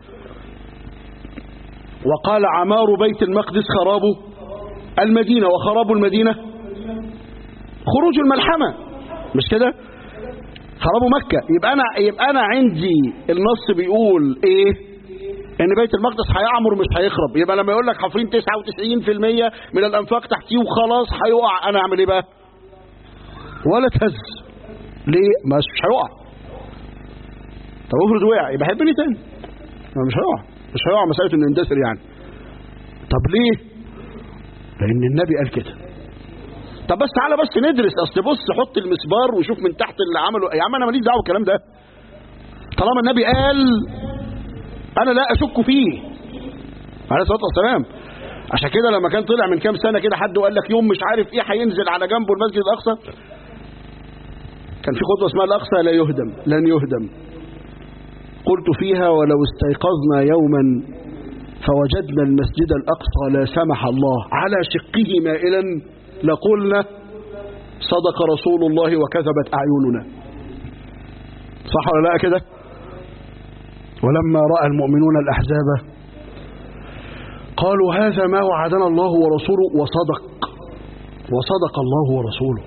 وقال عمار بيت المقدس خراب المدينة وخراب المدينة خروج الملحمة مش كده خراب مكة يبقى أنا, يبقى أنا عندي النص بيقول إيه إن بيت المقدس هيعمر مش هيخرب يبقى لما يقول لك حافرين 99% من الأنفاق تحتيه وخلاص هيقع أنا أعمل إيه بقى ولا تهز ليه مش هيقع طب افرض وقع يبقى هيبني تاني مش هيقع مش هيقع مسألة إنه يندثر يعني طب ليه لأن النبي قال كده طب بس تعالى بس ندرس اصل بص حط المسبار وشوف من تحت اللي عمله يا عم انا ماليش دعوه بالكلام ده طالما النبي قال انا لا اشك فيه عليه الصلاه والسلام عشان كده لما كان طلع من كام سنه كده حد وقال لك يوم مش عارف ايه هينزل على جنبه المسجد الاقصى كان في خطوه اسمها الاقصى لا يهدم لن يهدم قلت فيها ولو استيقظنا يوما فوجدنا المسجد الاقصى لا سمح الله على شقه مائلا لقلنا صدق رسول الله وكذبت أعيننا صح ولا لا كده ولما رأى المؤمنون الأحزاب قالوا هذا ما وعدنا الله ورسوله وصدق وصدق الله ورسوله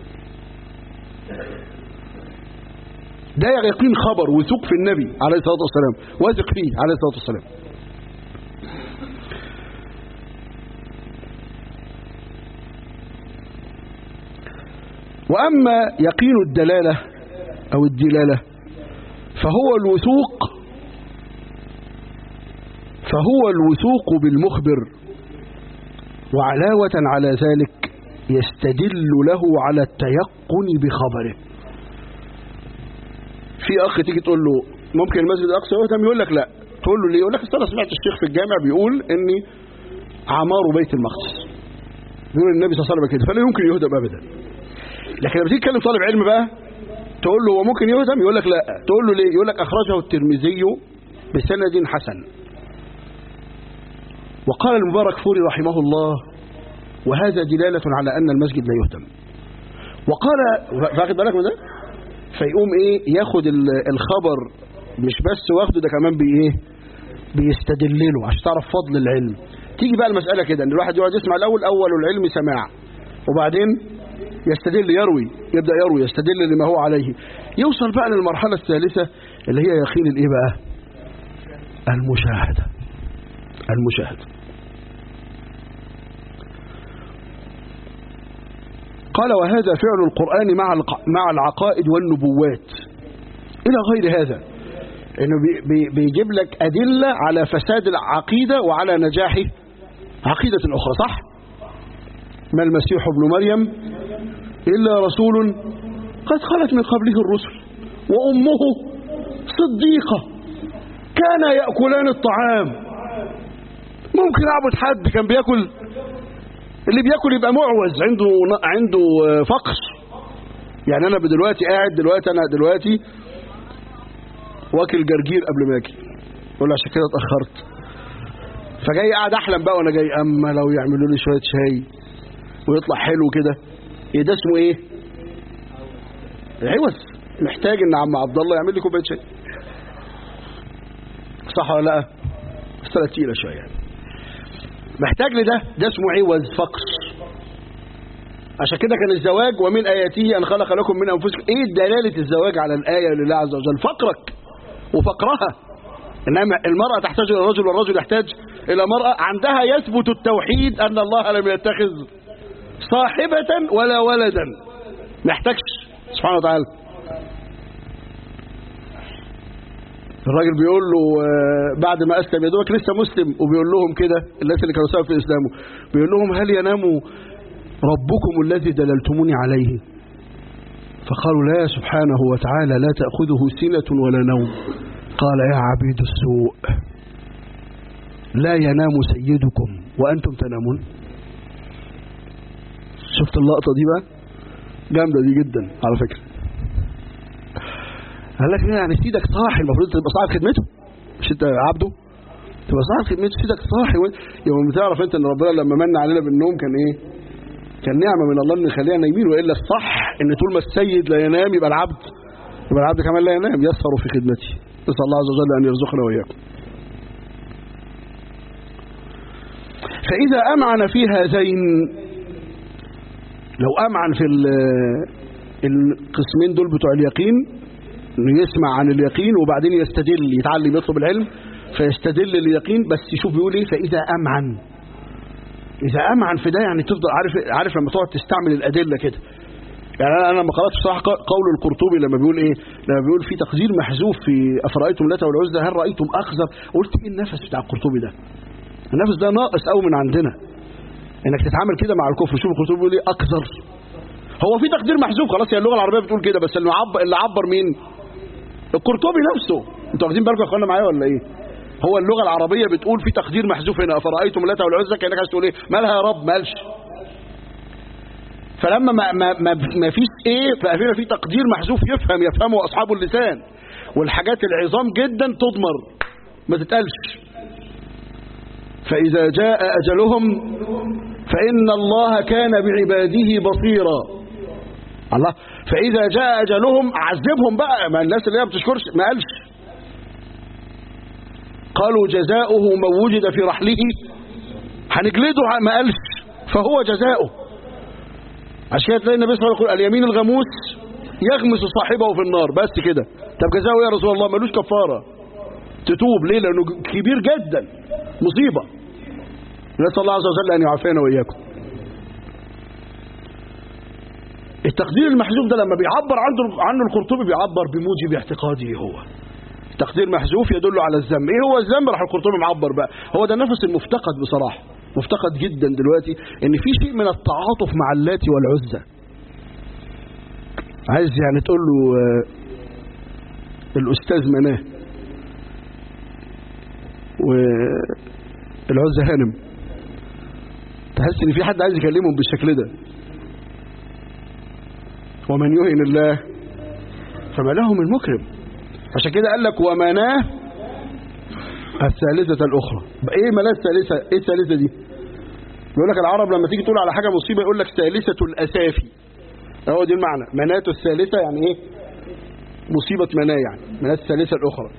ده يقين خبر وثوق في النبي عليه الصلاة والسلام واثق فيه عليه الصلاة والسلام وأما يقين الدلالة أو الدلالة فهو الوثوق فهو الوثوق بالمخبر وعلاوة على ذلك يستدل له على التيقن بخبره في أخ تيجي تقول له ممكن المسجد الأقصى يهدم يقول لك لا تقول له ليه يقول لك أنا سمعت الشيخ في الجامع بيقول إني عمار بيت المقدس يقول النبي صلى الله عليه وسلم كده فلا يمكن يهدم أبدا لكن لما تيجي تكلم طالب علم بقى تقول له هو ممكن يهدم يقول لك لا تقول له ليه يقول لك أخرجه الترمذي بسند حسن وقال المبارك فوري رحمه الله وهذا دلالة على أن المسجد لا يهدم وقال فاخد بالك من ده فيقوم ايه ياخد الخبر مش بس واخده ده كمان بي ايه بيستدلله عشان تعرف فضل العلم تيجي بقى المسألة كده ان الواحد يقعد يسمع الاول اول العلم سماع وبعدين يستدل يروي يبدأ يروي يستدل لما هو عليه يوصل بقى للمرحلة الثالثة اللي هي يقين الايه بقى المشاهدة المشاهدة قال وهذا فعل القرآن مع مع العقائد والنبوات إلى غير هذا إنه بيجيب لك أدلة على فساد العقيدة وعلى نجاح عقيدة أخرى صح ما المسيح ابن مريم إلا رسول قد خلت من قبله الرسل وأمه صديقة كان يأكلان الطعام ممكن اعبد حد كان بياكل اللي بياكل يبقى معوز عنده عنده فقر يعني انا دلوقتي قاعد دلوقتي انا دلوقتي واكل جرجير قبل ما اكل اقول عشان كده اتاخرت فجاي قاعد احلم بقى وانا جاي اما لو يعملوا لي شويه شاي ويطلع حلو كده ايه ده اسمه ايه عوز محتاج ان عم عبد الله يعمل لي كوبايه شاي صح ولا لا مساله تقيله شويه محتاج لده ده اسمه عوز فقر عشان كده كان الزواج ومن اياته ان خلق لكم من انفسكم ايه دلاله الزواج على الايه لله عز وجل فقرك وفقرها انما المراه تحتاج الى الرجل والرجل يحتاج الى مراه عندها يثبت التوحيد ان الله لم يتخذ صاحبه ولا ولدا ما يحتاجش سبحانه وتعالى الراجل بيقول له بعد ما اسلم يا دوبك لسه مسلم وبيقول لهم كده الناس اللي كانوا سبب في اسلامه بيقول لهم هل ينام ربكم الذي دللتموني عليه فقالوا لا سبحانه وتعالى لا تأخذه سنة ولا نوم قال يا عبيد السوء لا ينام سيدكم وأنتم تنامون شفت اللقطة دي بقى جامدة دي جدا على فكرة قال لك يعني سيدك صاحي المفروض تبقى صاحب خدمته مش انت عبده تبقى صاحب خدمته سيدك صاحي يوم بتعرف انت ان ربنا لما من علينا بالنوم كان ايه كان نعمة من الله ان يخلينا نايمين والا الصح ان طول ما السيد لا ينام يبقى العبد يبقى العبد كمان لا ينام يسر في خدمته نسال الله عز وجل ان يرزقنا واياكم فاذا امعن في هذين لو امعن في القسمين دول بتوع اليقين انه يسمع عن اليقين وبعدين يستدل يتعلم يطلب العلم فيستدل اليقين بس يشوف بيقول ايه فاذا امعن اذا امعن في ده يعني تفضل عارف عارف لما تقعد تستعمل الادله كده يعني انا لما قرات بصراحه قول القرطبي لما بيقول ايه لما بيقول في تقدير محذوف في افرايتم اللات والعزى هل رايتم اخزر قلت ايه النفس بتاع القرطبي ده النفس ده ناقص قوي من عندنا انك تتعامل كده مع الكفر شوف القرطبي بيقول ايه اكثر هو في تقدير محذوف خلاص هي اللغه العربيه بتقول كده بس اللي عبر اللي عبر مين القرطبي نفسه انتوا واخدين بالكم يا اخوانا معايا ولا ايه هو اللغه العربيه بتقول في تقدير محذوف هنا افرايتم اللات والعزى كانك عايز تقول ايه مالها يا رب مالش فلما ما ما ما, ما فيش ايه ففي في تقدير محذوف يفهم يفهمه اصحاب اللسان والحاجات العظام جدا تضمر ما تتقالش فاذا جاء اجلهم فان الله كان بعباده بصيرا الله فاذا جاء اجلهم عذبهم بقى ما الناس اللي هي ما بتشكرش ما قالش قالوا جزاؤه من وجد في رحله هنجلده ما قالش فهو جزاؤه عشان كده تلاقي النبي صلى الله عليه وسلم يقول اليمين الغموس يغمس صاحبه في النار بس كده طب جزاؤه يا رسول الله ملوش كفاره تتوب ليه لانه كبير جدا مصيبه نسال الله عز وجل ان يعافينا واياكم التقدير المحذوف ده لما بيعبر عنه عنه القرطبي بيعبر بموجب اعتقاده هو تقدير محذوف يدل على الذنب ايه هو الذنب راح القرطبي معبر بقى هو ده النفس المفتقد بصراحه مفتقد جدا دلوقتي ان في شيء من التعاطف مع اللات والعزى عايز يعني تقول له آه الاستاذ مناه والعزى هانم تحس ان في حد عايز يكلمهم بالشكل ده ومن يهن الله فما له من مكرم عشان كده قال لك ومناه الثالثة الأخرى إيه مناه الثالثة إيه الثالثة دي يقول لك العرب لما تيجي تقول على حاجة مصيبة يقول لك ثالثة الأسافي هو دي المعنى مناة الثالثة يعني إيه مصيبة مناة يعني مناة الثالثة الأخرى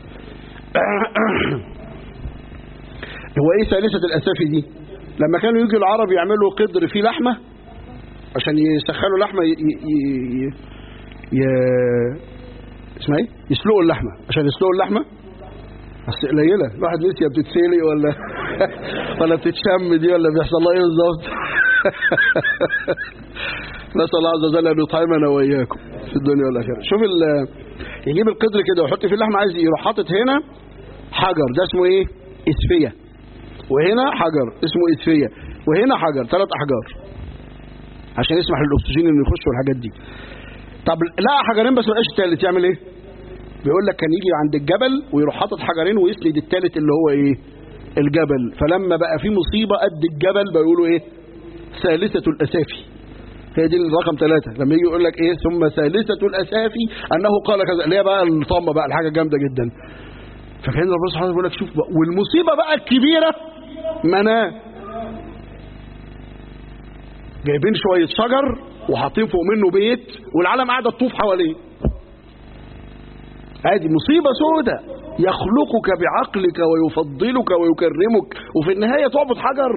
هو إيه ثالثة الأسافي دي لما كانوا يجي العرب يعملوا قدر فيه لحمة عشان يسخنوا لحمة ي... ي... ي... ي... اسمها ايه يسلقوا اللحمة عشان يسلقوا اللحمة بس قليلة الواحد نسي بتتسلق ولا ولا بتتشم دي ولا بيحصل لها ايه بالظبط نسأل الله عز وجل ان يطعمنا واياكم في الدنيا والاخره شوف يجيب القدر كده ويحط فيه اللحمة عايز يروح حاطط هنا حجر ده اسمه ايه اسفية وهنا حجر اسمه اسفية وهنا حجر ثلاث احجار عشان يسمح للاكسجين انه يخش والحاجات دي طب لقى حجرين بس ما لقاش الثالث يعمل ايه بيقول لك كان يجي عند الجبل ويروح حاطط حجرين ويسند الثالث اللي هو ايه الجبل فلما بقى في مصيبة قد الجبل بيقولوا ايه ثالثة الأسافي هي دي الرقم ثلاثة لما يجي يقول لك ايه ثم ثالثة الأسافي أنه قال كذا اللي هي بقى الطامة بقى الحاجة جامدة جدا فكان ربنا سبحانه بيقول لك شوف بقى والمصيبة بقى الكبيرة مناه جايبين شوية شجر وحاطين فوق منه بيت والعالم قاعدة تطوف حواليه هذه مصيبة سودة يخلقك بعقلك ويفضلك ويكرمك وفي النهاية تعبد حجر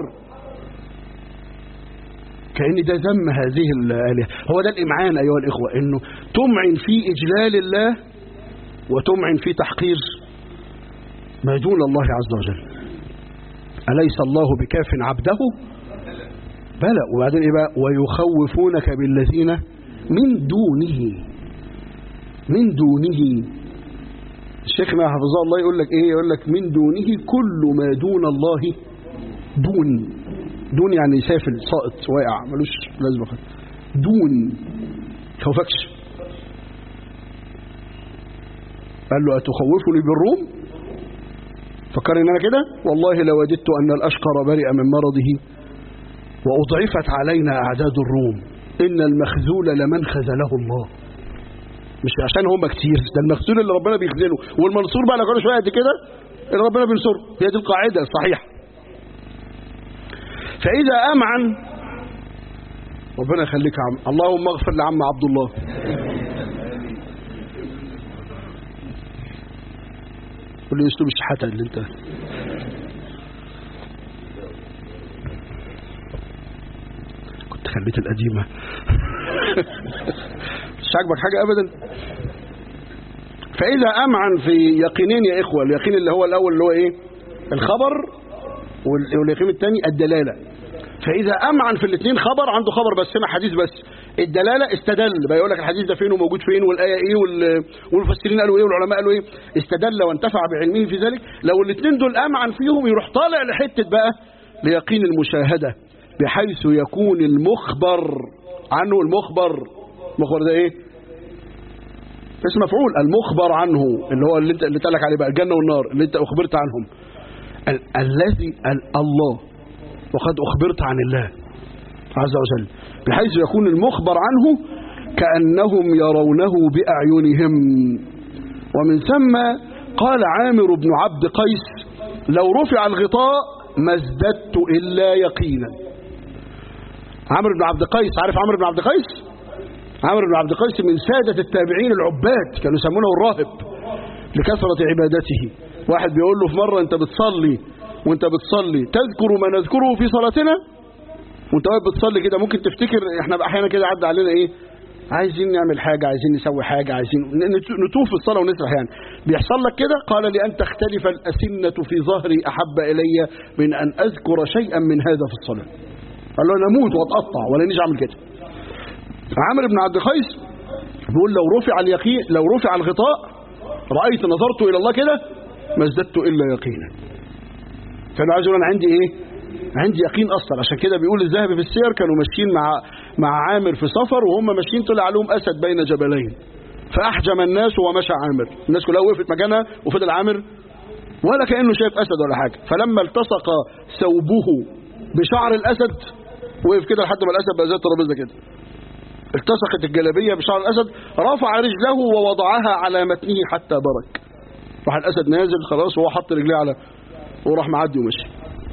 كأن ده ذم هذه الآلهة هو ده الإمعان أيها الإخوة إنه تمعن في إجلال الله وتمعن في تحقير ما دون الله عز وجل أليس الله بكاف عبده بلى وبعدين إيه بقى ويخوفونك بالذين من دونه من دونه الشيخنا حفظه الله يقول لك ايه يقول لك من دونه كل ما دون الله دون دون يعني سافل ساقط واقع ملوش لازمه خالص دون خوفكش قال له أتخوفني بالروم فكر ان انا كده والله لوددت ان الاشقر برئ من مرضه واضعفت علينا اعداد الروم ان المخذول لمن خذله الله مش عشان هم كتير ده المخذول اللي ربنا بيخذله والمنصور بقى لو كانوا شويه قد كده اللي ربنا بينصره هي دي القاعده الصحيحه فاذا امعن ربنا يخليك يا عم اللهم اغفر لعم عبد الله قول لي اسلوب الشحاته اللي انت كنت خليت القديمه مش عاجبك حاجه ابدا فاذا امعن في يقينين يا اخوه اليقين اللي هو الاول اللي هو ايه الخبر وال- واليقين الثاني الدلاله فاذا امعن في الاثنين خبر عنده خبر بس هنا حديث بس الدلاله استدل بقى يقول لك الحديث ده فين وموجود فين والايه ايه وال- والمفسرين قالوا ايه والعلماء قالوا ايه استدل وانتفع بعلمه في ذلك لو الاثنين دول امعن فيهم يروح طالع لحته بقى ليقين المشاهده بحيث يكون المخبر عنه المخبر المخبر ده ايه اسم مفعول المخبر عنه اللي هو اللي انت اللي اتقال لك عليه بقى الجنه والنار اللي انت اخبرت عنهم ال الذي ال الله وقد اخبرت عن الله عز وجل بحيث يكون المخبر عنه كانهم يرونه باعينهم ومن ثم قال عامر بن عبد قيس لو رفع الغطاء ما ازددت الا يقينا عمرو بن عبد قيس عارف عمرو بن عبد قيس عمرو بن عبد قيس من سادة التابعين العباد كانوا يسمونه الراهب لكثرة عبادته واحد بيقول له في مرة انت بتصلي وانت بتصلي تذكر ما نذكره في صلاتنا وانت واقف بتصلي كده ممكن تفتكر احنا احيانا كده عدى علينا ايه عايزين نعمل حاجة عايزين نسوي حاجة عايزين نت- نتوه في الصلاة ونسرح يعني بيحصل لك كده قال لي أن تختلف الأسنة في ظهري أحب إلي من أن أذكر شيئا من هذا في الصلاة قال له أنا أموت وأتقطع ولا نيجي أعمل كده عامر بن عبد قيس بيقول لو رفع اليقين لو رفع الغطاء رأيت نظرت إلى الله كده ما ازددت إلا يقينا كانوا عايز يقول أنا عندي إيه عندي يقين أصلا عشان كده بيقول الذهبي في السير كانوا ماشيين مع مع عامر في سفر وهم ماشيين طلع عليهم أسد بين جبلين فأحجم الناس ومشى عامر الناس كلها وقفت مكانها وفضل عامر ولا كأنه شايف أسد ولا حاجة فلما التصق ثوبه بشعر الأسد وقف كده لحد ما الأسد بقى زي الترابيزة كده التصقت الجلابية بشعر الأسد رفع رجله ووضعها على متنه حتى برك راح الأسد نازل خلاص وهو حط رجليه على وراح معدي ومشي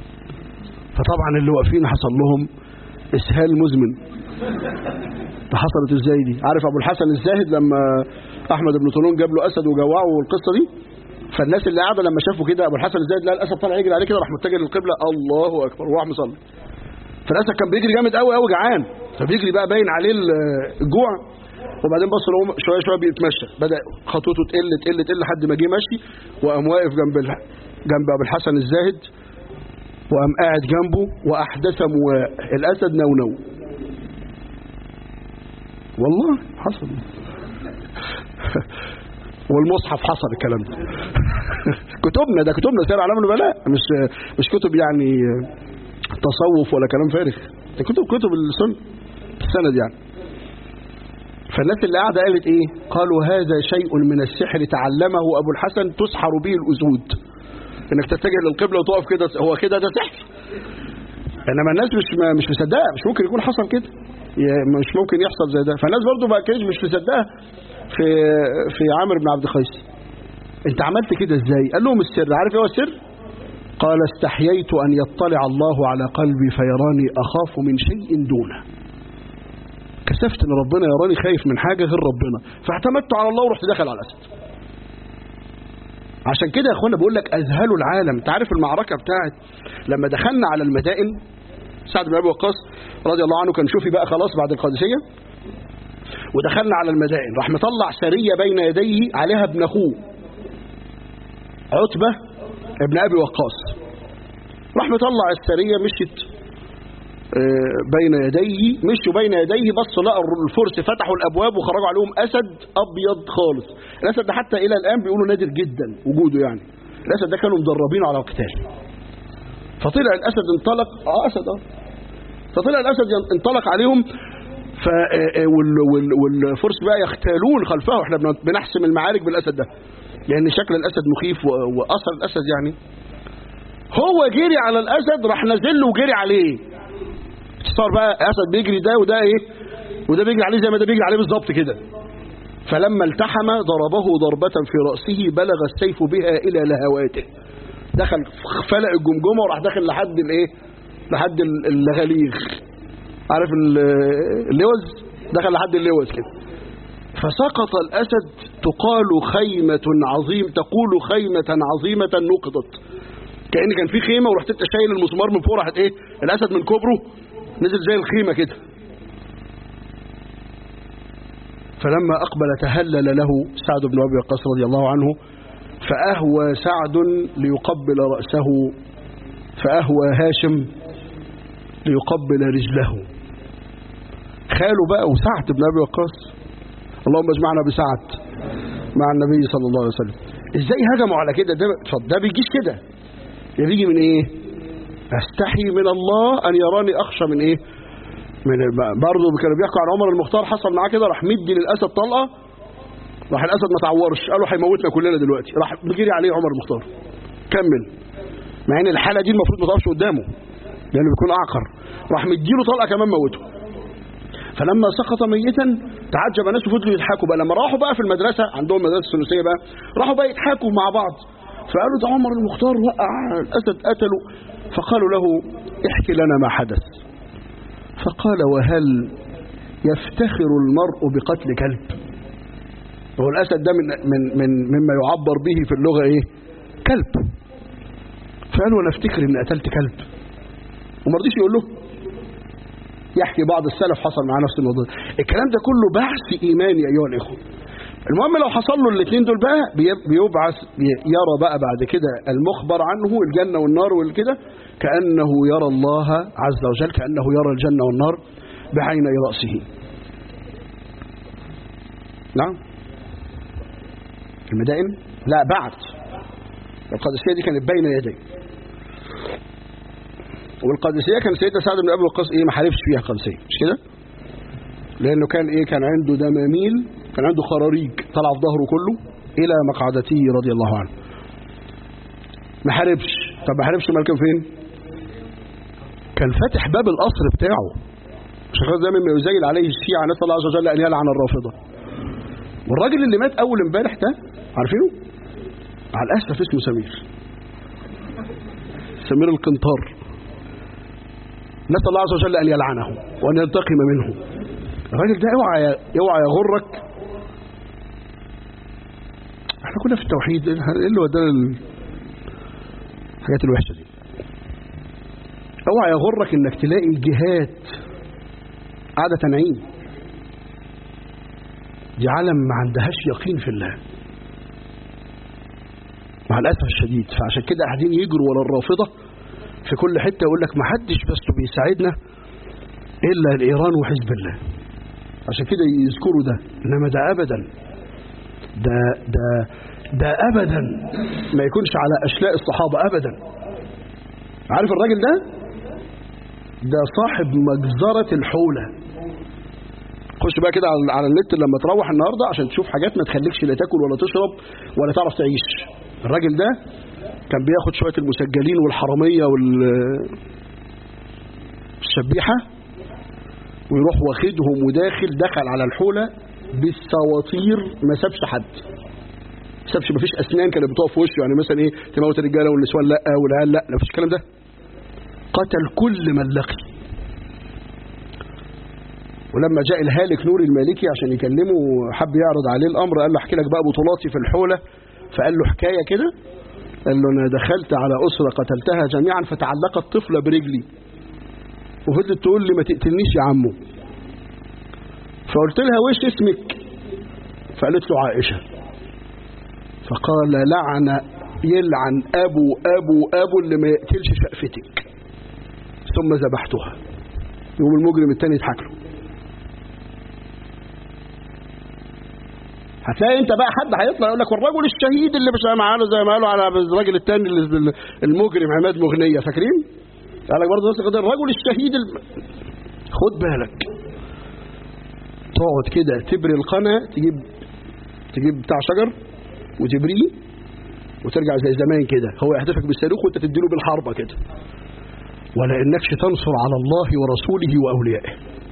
فطبعا اللي واقفين حصل لهم إسهال مزمن ده حصلت ازاي دي عارف أبو الحسن الزاهد لما أحمد بن طولون جاب له أسد وجوعه والقصة دي فالناس اللي قاعدة لما شافوا كده أبو الحسن الزاهد لقى الأسد طالع يجري عليه كده راح متجه للقبلة الله أكبر وراح مصلي فالاسد كان بيجري جامد قوي قوي جعان فبيجري بقى باين عليه الجوع وبعدين بص له شويه شويه بيتمشى بدا خطوته تقل تقل تقل لحد ما جه ماشي وقام واقف جنب ال... جنب ابو الحسن الزاهد وقام قاعد جنبه واحدث مواء الاسد نونو والله حصل والمصحف حصل الكلام ده كتبنا ده كتبنا سير اعلام النبلاء مش مش كتب يعني تصوف ولا كلام فارغ ده كتب كتب السنة السند يعني فالناس اللي قاعدة قالت ايه قالوا هذا شيء من السحر تعلمه ابو الحسن تسحر به الاسود انك تتجه للقبله وتقف كده هو كده ده سحر انما الناس مش ما مش مصدقه مش ممكن يكون حصل كده ي- مش ممكن يحصل زي ده فالناس برضو ما كانتش مش مصدقه في في عامر بن عبد القيس انت عملت كده ازاي قال لهم السر عارف ايه هو السر قال استحييت ان يطلع الله على قلبي فيراني اخاف من شيء دونه كسفت ان ربنا يراني خايف من حاجه غير ربنا فاعتمدت على الله ورحت داخل على الاسد عشان كده يا اخوانا بقول لك اذهلوا العالم انت عارف المعركه بتاعت لما دخلنا على المدائن سعد بن ابي وقاص رضي الله عنه كان شوفي بقى خلاص بعد القادسيه ودخلنا على المدائن راح مطلع سريه بين يديه عليها ابن اخوه عتبه ابن ابي وقاص راح مطلع السريه مشيت آه، بين يديه مشوا بين يديه بصوا لقوا الفرس فتحوا الابواب وخرجوا عليهم اسد ابيض خالص الاسد ده حتى الى الان بيقولوا نادر جدا وجوده يعني الاسد ده كانوا مدربين على القتال فطلع الاسد انطلق اه اسد اه فطلع الاسد ين- انطلق عليهم ف آه، آه، وال- وال- والفرس بقى يختالون خلفه احنا بن- بنحسم المعارك بالاسد ده لان شكل الاسد مخيف و- واثر الاسد يعني هو جري على الاسد راح نازل له وجري عليه صار بقى اسد بيجري ده وده ايه وده بيجري عليه زي ما ده بيجري عليه بالظبط كده فلما التحم ضربه ضربة في رأسه بلغ السيف بها إلى لهواته دخل فلق الجمجمة وراح داخل لحد الايه لحد ال- اللغاليغ عارف ال- اللوز دخل لحد اللوز كده فسقط الأسد تقال خيمة عظيم تقول خيمة عظيمة نقضت كأن كان في خيمة ورحت انت شايل المسمار من فوق راحت ايه الأسد من كبره نزل زي الخيمة كده فلما أقبل تهلل له سعد بن أبي وقاص رضي الله عنه فأهوى سعد ليقبل رأسه فأهوى هاشم ليقبل رجله خاله بقى وسعد بن أبي وقاص اللهم اجمعنا بسعد مع النبي صلى الله عليه وسلم ازاي هجموا على كده ده ده بيجيش كده ده بيجي من ايه استحي من الله ان يراني اخشى من ايه من برضه كانوا بيحكوا عن عمر المختار حصل معاه كده راح مدي للاسد طلقه راح الاسد ما تعورش قالوا هيموتنا كلنا دلوقتي راح بيجري عليه عمر المختار كمل مع ان الحاله دي المفروض ما تقفش قدامه لانه بيكون اعقر راح مديله طلقه كمان موته فلما سقط ميتا تعجب الناس وفضلوا يضحكوا بقى لما راحوا بقى في المدرسه عندهم مدرسه الثلاثيه بقى راحوا بقى يضحكوا مع بعض فقالوا ده عمر المختار وقع الاسد قتله فقالوا له احكي لنا ما حدث فقال وهل يفتخر المرء بقتل كلب هو الاسد ده من من من مما يعبر به في اللغه ايه كلب فقالوا انا افتكر اني قتلت كلب وما رضيش يقول له يحكي بعض السلف حصل معاه نفس الموضوع الكلام ده كله بحث ايماني ايها الاخوه المهم لو حصل له الاثنين دول بقى بي- بيبعث بي- يرى بقى بعد كده المخبر عنه الجنة والنار والكده كأنه يرى الله عز وجل كأنه يرى الجنة والنار بعيني رأسه نعم المدائن لا بعد القادسية دي كانت بين يدي والقادسية كان سيدنا سعد بن أبي وقاص إيه ما حاربش فيها قادسية مش كده لأنه كان إيه كان عنده دماميل كان عنده خراريج طلع في ظهره كله إلى مقعدته رضي الله عنه ما حاربش طب ما حاربش امال كان فين كان فاتح باب القصر بتاعه عشان كده ده مما يزيل عليه الشيعة نسأل الله عز وجل أن يلعن الرافضة والراجل اللي مات أول امبارح ده عارفينه على الأسف اسمه سمير سمير القنطار نسأل الله عز وجل أن يلعنه وأن ينتقم منه الراجل ده اوعى اوعى يغرك احنا كنا في التوحيد ايه اللي ودانا الحاجات الوحشه دي اوعى يغرك انك تلاقي جهات قاعده تنعيم دي عالم ما عندهاش يقين في الله مع الاسف الشديد فعشان كده قاعدين يجروا ورا الرافضه في كل حته يقول لك ما حدش بس بيساعدنا الا الايران وحزب الله عشان كده يذكروا ده انما ده ابدا ده ده ده ابدا ما يكونش على اشلاء الصحابه ابدا عارف الراجل ده ده صاحب مجزره الحوله خش بقى كده على على النت لما تروح النهارده عشان تشوف حاجات ما تخليكش لا تاكل ولا تشرب ولا تعرف تعيش الراجل ده كان بياخد شوية المسجلين والحرامية والشبيحة ويروح واخدهم وداخل دخل على الحولة بالسواطير ما سابش حد سابش مفيش اسنان كانت بتقف في وشه يعني مثلا ايه تموت الرجاله والنسوان لا والعيال لا مفيش الكلام ده قتل كل من لقي ولما جاء الهالك نور المالكي عشان يكلمه حب يعرض عليه الامر قال له احكي لك بقى بطولاتي في الحوله فقال له حكايه كده قال له انا دخلت على اسره قتلتها جميعا فتعلقت طفله برجلي وفضلت تقول لي ما تقتلنيش يا عمو فقلت لها وش اسمك فقالت له عائشه فقال لعن يلعن ابو ابو ابو اللي ما يقتلش شقفتك ثم ذبحتها يقوم المجرم التاني يضحك له هتلاقي انت بقى حد هيطلع يقول لك والرجل الشهيد اللي مش معاه زي ما قالوا على الراجل التاني اللي المجرم عماد مغنيه فاكرين؟ قال لك برضه نفس القضيه الرجل الشهيد الم... خد بالك تقعد كده تبري القنا تجيب تجيب بتاع شجر وتبريه وترجع زي زمان كده هو يحدفك بالصاروخ وانت تديله بالحربه كده ولا انكش تنصر على الله ورسوله واوليائه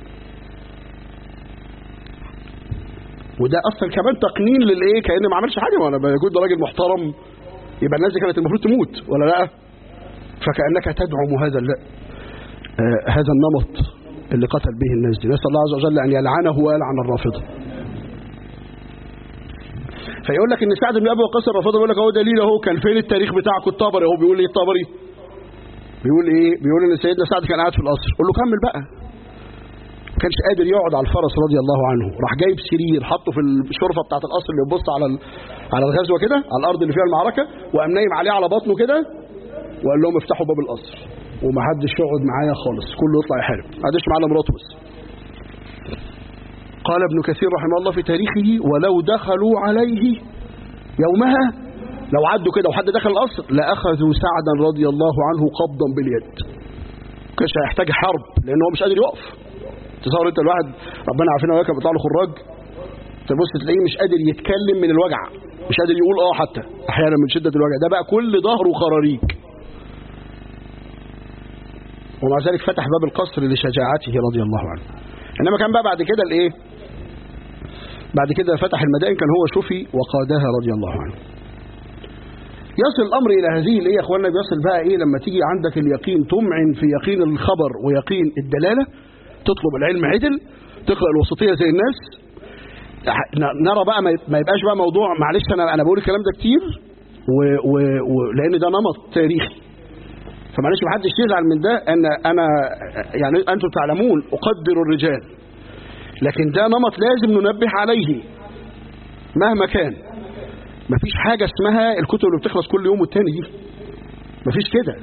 وده اصلا كمان تقنين للايه كان ما عملش حاجه وانا بيكون ده راجل محترم يبقى الناس دي كانت المفروض تموت ولا لا فكانك تدعم هذا آه هذا النمط اللي قتل به الناس دي نسال الله عز وجل ان يلعنه ويلعن الرافضه فيقول لك ان سعد بن ابي وقاص الرافضه بيقول لك اهو دليل اهو كان فين التاريخ بتاعكم الطبري اهو بيقول ايه الطبري بيقول ايه بيقول ان سيدنا سعد كان قاعد في القصر قول له كمل بقى ما كانش قادر يقعد على الفرس رضي الله عنه راح جايب سرير حطه في الشرفه بتاعه القصر اللي بيبص على على الغزوه كده على الارض اللي فيها المعركه وقام نايم عليه على بطنه كده وقال لهم افتحوا باب القصر ومحدش يقعد معايا خالص كله يطلع يحارب ما عادش معانا مراته بس قال ابن كثير رحمه الله في تاريخه ولو دخلوا عليه يومها لو عدوا كده وحد دخل القصر لاخذوا سعدا رضي الله عنه قبضا باليد كانش هيحتاج حرب لان هو مش قادر يقف تصور انت الواحد ربنا عارفين وياك بيطلع له خراج تبص تلاقيه مش قادر يتكلم من الوجع مش قادر يقول اه حتى احيانا من شده الوجع ده بقى كل ظهره خراريج ومع ذلك فتح باب القصر لشجاعته رضي الله عنه انما كان بقى بعد كده الايه بعد كده فتح المدائن كان هو شفي وقادها رضي الله عنه يصل الامر الى هذه اللي يا اخوانا بيصل بقى ايه لما تيجي عندك اليقين تمعن في يقين الخبر ويقين الدلاله تطلب العلم عدل تقرا الوسطيه زي الناس نرى بقى ما يبقاش بقى موضوع معلش انا انا بقول الكلام ده كتير و و و لان ده نمط تاريخي فمعلش ما حدش يزعل من ده ان انا يعني انتم تعلمون اقدر الرجال لكن ده نمط لازم ننبه عليه مهما كان مفيش حاجة اسمها الكتب اللي بتخلص كل يوم والتاني دي مفيش كده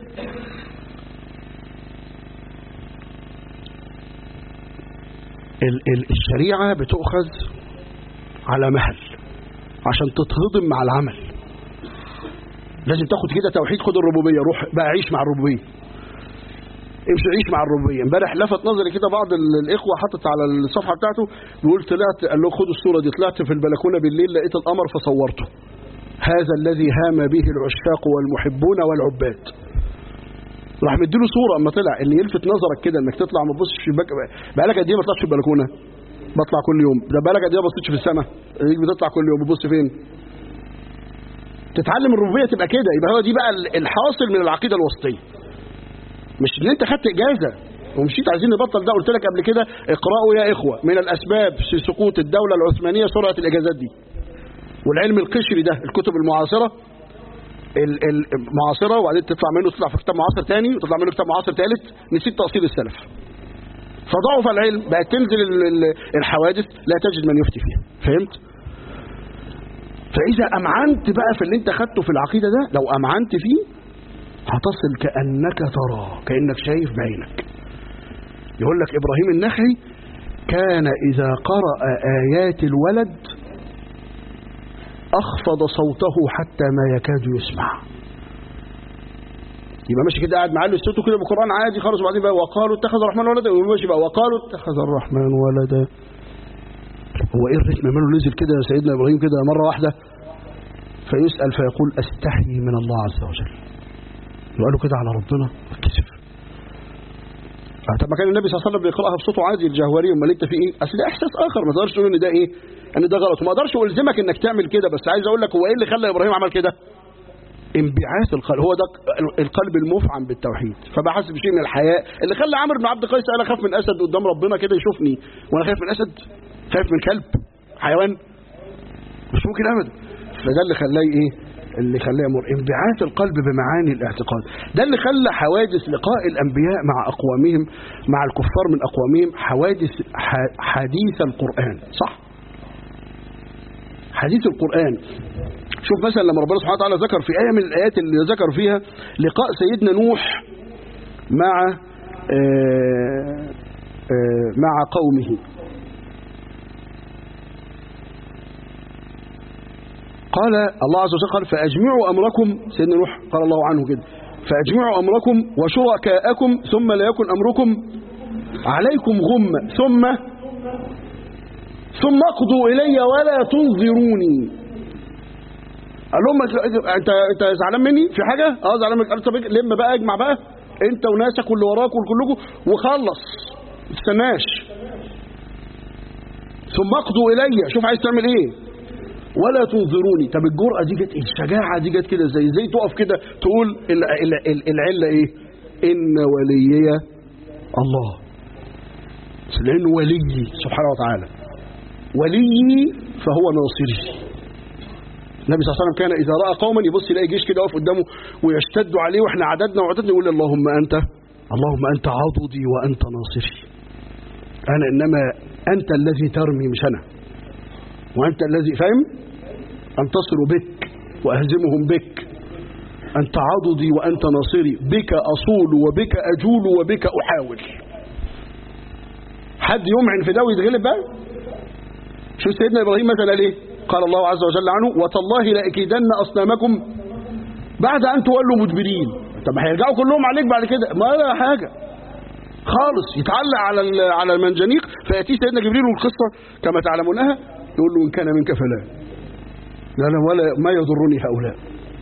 ال ال الشريعة بتؤخذ على مهل عشان تتهضم مع العمل لازم تاخد كده توحيد خد الربوبية روح بقى عيش مع الربوبية امشي عيش مع الربوبية امبارح لفت نظري كده بعض الاخوة حطت على الصفحة بتاعته بيقول طلعت قال له خد الصورة دي طلعت في البلكونة بالليل لقيت القمر فصورته هذا الذي هام به العشاق والمحبون والعباد راح مديله صورة اما طلع اللي يلفت نظرك كده انك تطلع ما تبصش في الشباك بقالك قد ايه ما طلعتش في البلكونة بطلع كل يوم ده بقالك قد ايه ما بصيتش في السماء بتطلع كل يوم بتبص فين تتعلم الربوبيه تبقى كده يبقى هو دي بقى الحاصل من العقيده الوسطيه مش ان انت خدت اجازه ومشيت عايزين نبطل ده قلت لك قبل كده اقرأوا يا إخوة من الأسباب في سقوط الدولة العثمانية سرعة الإجازات دي والعلم القشري ده الكتب المعاصرة المعاصرة وبعدين تطلع منه تطلع في كتاب معاصر تاني وتطلع منه كتاب معاصر ثالث نسيت تأصيل السلف فضعف العلم بقت تنزل الحوادث لا تجد من يفتي فيها فهمت؟ فإذا أمعنت بقى في اللي أنت خدته في العقيدة ده لو أمعنت فيه هتصل كأنك ترى كأنك شايف بعينك يقول لك إبراهيم النخعي كان إذا قرأ آيات الولد أخفض صوته حتى ما يكاد يسمع يبقى ماشي كده قاعد معلي صوته كده بالقرآن عادي خالص وبعدين بقى وقالوا اتخذ الرحمن ولدا وماشي بقى وقالوا اتخذ الرحمن ولدا هو ايه الريتم ماله نزل كده يا سيدنا ابراهيم كده مره واحده فيسأل فيقول استحي من الله عز وجل يقول له كده على ربنا اتكسف طب ما كان النبي صلى الله عليه وسلم بيقراها بصوته عادي الجهوري امال انت في ايه اصل ده احساس اخر ما تقدرش تقول ان ده ايه ان ده غلط وما اقدرش الزمك انك تعمل كده بس عايز اقول لك هو ايه اللي خلى ابراهيم عمل كده انبعاث القلب هو ده القلب المفعم بالتوحيد فبحس بشيء من الحياء اللي خلى عمرو بن عبد القيس قال اخاف من اسد قدام ربنا كده يشوفني وانا خايف من اسد خايف من كلب حيوان مش ممكن ابدا فده اللي خلاه ايه اللي خلاه يمر انبعاث القلب بمعاني الاعتقاد ده اللي خلى حوادث لقاء الانبياء مع اقوامهم مع الكفار من اقوامهم حوادث حديث القران صح حديث القران شوف مثلا لما ربنا سبحانه وتعالى ذكر في آية من الآيات اللي ذكر فيها لقاء سيدنا نوح مع آآ آآ مع قومه قال الله عز وجل قال فأجمعوا أمركم سيدنا نوح قال الله عنه كده فأجمعوا أمركم وشركاءكم ثم لا يكن أمركم عليكم غمة ثم ثم اقضوا إلي ولا تنظروني قال لهم انت انت زعلان مني في حاجه اه زعلان منك قال طب لم بقى اجمع بقى انت وناسك واللي وراك وكلكم وخلص ما تستناش ثم اقضوا الي شوف عايز تعمل ايه ولا تنظروني طب الجرأة دي جت ايه الشجاعة دي جت كده ازاي ازاي تقف كده تقول ال ال ال العلة ايه ان وليي الله لانه ولي سبحانه وتعالى ولي فهو ناصري النبي صلى الله عليه وسلم كان إذا رأى قوما يبص يلاقي جيش كده واقف قدامه ويشتدوا عليه واحنا عددنا وعددنا يقول اللهم أنت اللهم أنت عضدي وأنت ناصري أنا إنما أنت الذي ترمي مش أنا وأنت الذي فاهم أنتصر بك وأهزمهم بك أنت عضدي وأنت ناصري بك أصول وبك أجول وبك أحاول حد يمعن في ده ويتغلب بقى شو سيدنا إبراهيم مثلا ليه قال الله عز وجل عنه وتالله لأكيدن أصنامكم بعد أن تولوا مدبرين طب هيرجعوا كلهم عليك بعد كده ما لا حاجة خالص يتعلق على على المنجنيق فيأتي سيدنا جبريل والقصة كما تعلمونها يقول له إن كان منك فلا لا لا ولا ما يضرني هؤلاء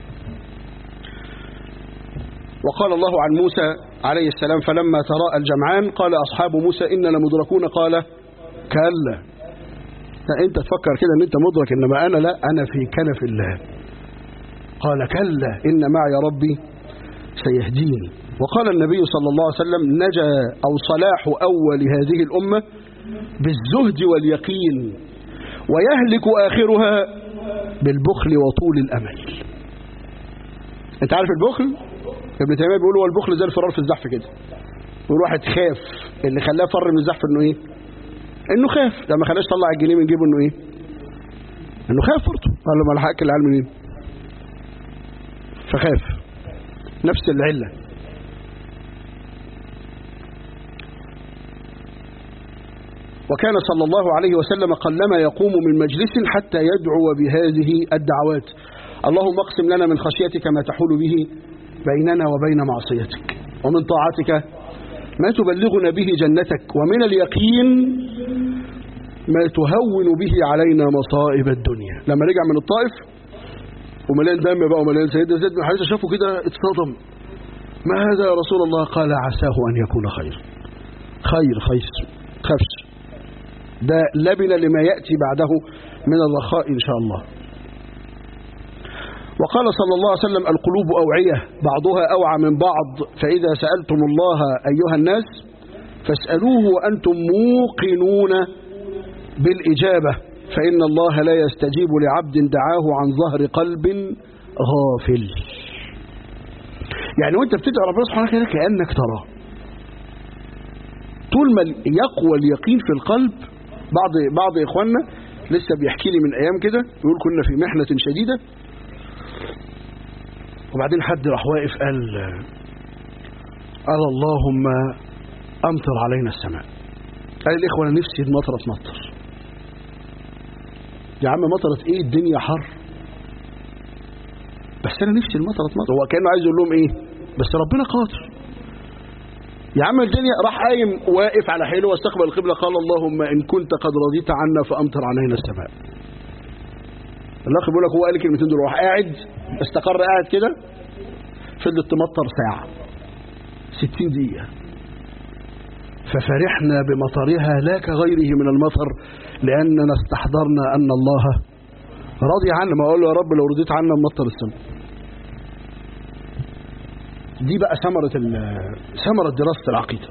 وقال الله عن موسى عليه السلام فلما تراءى الجمعان قال أصحاب موسى إن لمدركون قال كلا انت تفكر كده ان انت مدرك انما انا لا انا في كنف الله قال كلا ان معي ربي سيهديني وقال النبي صلى الله عليه وسلم نجا او صلاح اول هذه الامه بالزهد واليقين ويهلك اخرها بالبخل وطول الامل انت عارف البخل ابن تيميه بيقول هو البخل زي الفرار في الزحف كده والواحد خاف اللي خلاه فر من الزحف انه ايه انه خاف ده ما خلاش طلع الجنيه من جيبه انه ايه انه خاف برضه قال له ما الحق العيال منين فخاف نفس العله وكان صلى الله عليه وسلم قلما يقوم من مجلس حتى يدعو بهذه الدعوات اللهم اقسم لنا من خشيتك ما تحول به بيننا وبين معصيتك ومن طاعتك ما تبلغنا به جنتك ومن اليقين ما تهون به علينا مصائب الدنيا لما رجع من الطائف ومليان دم بقى ومليان سيدنا زيد بن حارثه شافه كده اتصدم ما هذا يا رسول الله قال عساه ان يكون خير خير خير خفش ده لبن لما ياتي بعده من الرخاء ان شاء الله وقال صلى الله عليه وسلم القلوب أوعية بعضها أوعى من بعض فإذا سألتم الله أيها الناس فاسألوه وأنتم موقنون بالإجابة فإن الله لا يستجيب لعبد دعاه عن ظهر قلب غافل يعني وانت بتدعي ربنا سبحانه وتعالى كأنك تراه طول ما يقوى اليقين في القلب بعض بعض إخواننا لسه بيحكي لي من أيام كده يقول كنا في محنة شديدة وبعدين حد راح واقف قال قال اللهم امطر علينا السماء قال الاخوه انا نفسي المطره تمطر يا عم مطرت ايه الدنيا حر بس انا نفسي المطره تمطر هو كانه عايز يقول لهم ايه بس ربنا قادر يا عم الدنيا راح قايم واقف على حيله واستقبل القبله قال اللهم ان كنت قد رضيت عنا فامطر علينا السماء الاخ بيقول لك هو قال الكلمتين دول راح قاعد استقر قاعد كده فضلت تمطر ساعه 60 دقيقه ففرحنا بمطرها لا كغيره من المطر لاننا استحضرنا ان الله راضي عنا ما اقول له يا رب لو رضيت عنا نمطر السماء دي بقى ثمرة ثمرة دراسة العقيدة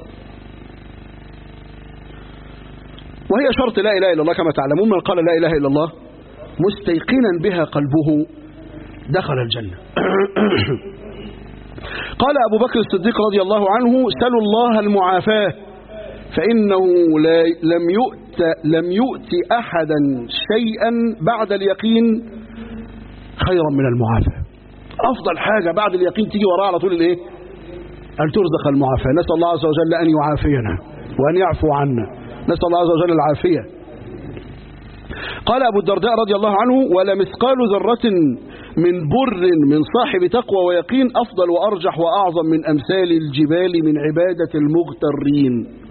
وهي شرط لا إله إلا الله كما تعلمون من قال لا إله إلا الله مستيقنا بها قلبه دخل الجنة قال أبو بكر الصديق رضي الله عنه سلوا الله المعافاة فإنه لا لم يؤت لم يؤت أحدا شيئا بعد اليقين خيرا من المعافاة أفضل حاجة بعد اليقين تيجي وراها على طول الإيه؟ أن ترزق المعافاة نسأل الله عز وجل أن يعافينا وأن يعفو عنا نسأل الله عز وجل العافية قال أبو الدرداء رضي الله عنه ولا مثقال ذرة من بر من صاحب تقوى ويقين أفضل وأرجح وأعظم من أمثال الجبال من عبادة المغترين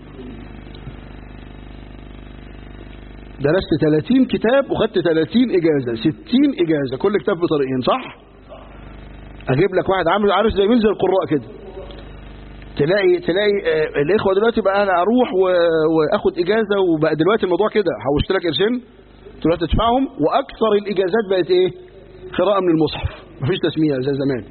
درست 30 كتاب وخدت 30 إجازة 60 إجازة كل كتاب بطريقين صح؟ اجيب لك واحد عامل عارف زي مين زي القراء كده تلاقي تلاقي آه الاخوه دلوقتي بقى انا اروح و... واخد اجازه وبقى دلوقتي الموضوع كده حوشت لك قرشين تروح تدفعهم واكثر الاجازات بقت ايه قراءه من المصحف مفيش تسميه زي زمان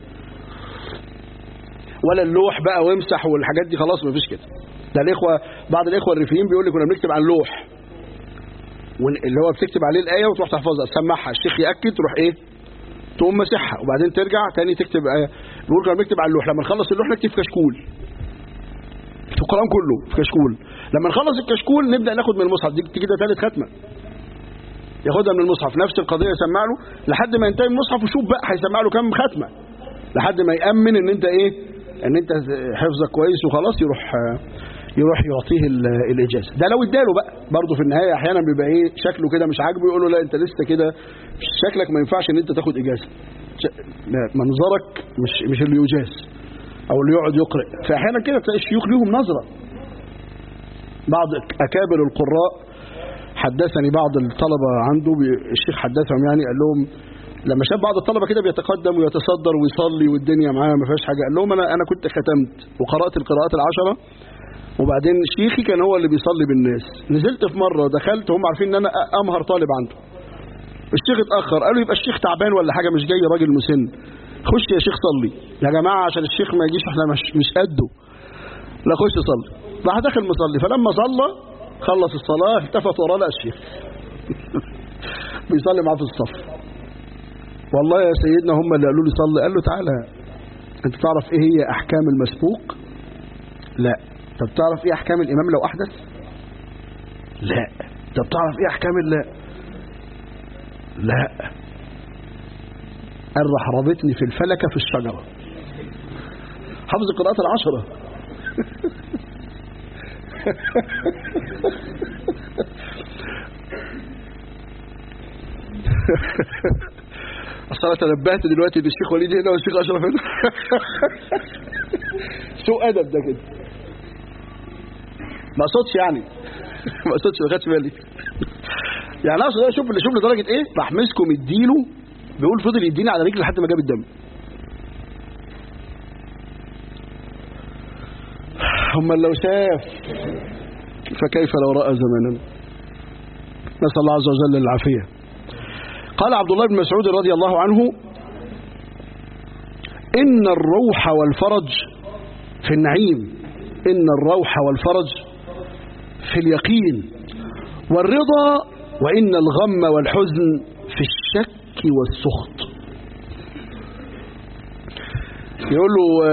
ولا اللوح بقى وامسح والحاجات دي خلاص مفيش كده ده الاخوه بعض الاخوه الريفيين بيقول لي كنا بنكتب على اللوح اللي هو بتكتب عليه الايه وتروح تحفظها تسمعها الشيخ ياكد تروح ايه تقوم مسحها وبعدين ترجع تاني تكتب آية بيقول كنا بنكتب على اللوح لما نخلص اللوح نكتب في كشكول في القرآن كله في كشكول لما نخلص الكشكول نبدأ ناخد من المصحف دي كده ثالث ختمة ياخدها من المصحف نفس القضية يسمع له لحد ما ينتهي المصحف وشوف بقى هيسمع له كام ختمة لحد ما يأمن ان انت ايه ان انت حفظك كويس وخلاص يروح يروح يعطيه الاجازه ده لو اداله بقى برضه في النهايه احيانا بيبقى ايه شكله كده مش عاجبه يقول له لا انت لسه كده شكلك ما ينفعش ان انت تاخد اجازه منظرك مش مش اللي يجاز او اللي يقعد يقرأ فاحيانا كده تلاقي الشيوخ ليهم نظره بعض اكابر القراء حدثني بعض الطلبه عنده الشيخ حدثهم يعني قال لهم لما شاف بعض الطلبه كده بيتقدم ويتصدر ويصلي والدنيا معاه ما فيهاش حاجه قال لهم انا انا كنت ختمت وقرات القراءات العشره وبعدين شيخي كان هو اللي بيصلي بالناس نزلت في مرة دخلت هم عارفين ان انا امهر طالب عنده الشيخ اتأخر قالوا يبقى الشيخ تعبان ولا حاجة مش جاي راجل مسن خش يا شيخ صلي يا جماعة عشان الشيخ ما يجيش احنا مش, مش قده لا خش صلي راح داخل مصلي فلما صلى خلص الصلاة التفت وراه لقى الشيخ بيصلي معاه في الصف والله يا سيدنا هم اللي قالوا لي صلي قال له تعالى انت تعرف ايه هي احكام المسبوق لا طب تعرف ايه احكام الامام لو احدث لا طب تعرف ايه احكام الله لا قال راح رابطني في الفلكه في الشجره حفظ القراءات العشره اصل انا تنبهت دلوقتي ان الشيخ وليد هنا والشيخ اشرف هنا سوء ادب ده كده ما اقصدش يعني ما اقصدش ما خدش بالي يعني اقصد شوف اللي شوف لدرجه ايه راح مسكه مديله بيقول فضل يديني على رجلي لحد ما جاب الدم هم لو شاف فكيف لو راى زماننا نسال الله عز وجل العافيه قال عبد الله بن مسعود رضي الله عنه ان الروح والفرج في النعيم ان الروح والفرج في اليقين والرضا وإن الغم والحزن في الشك والسخط يقول له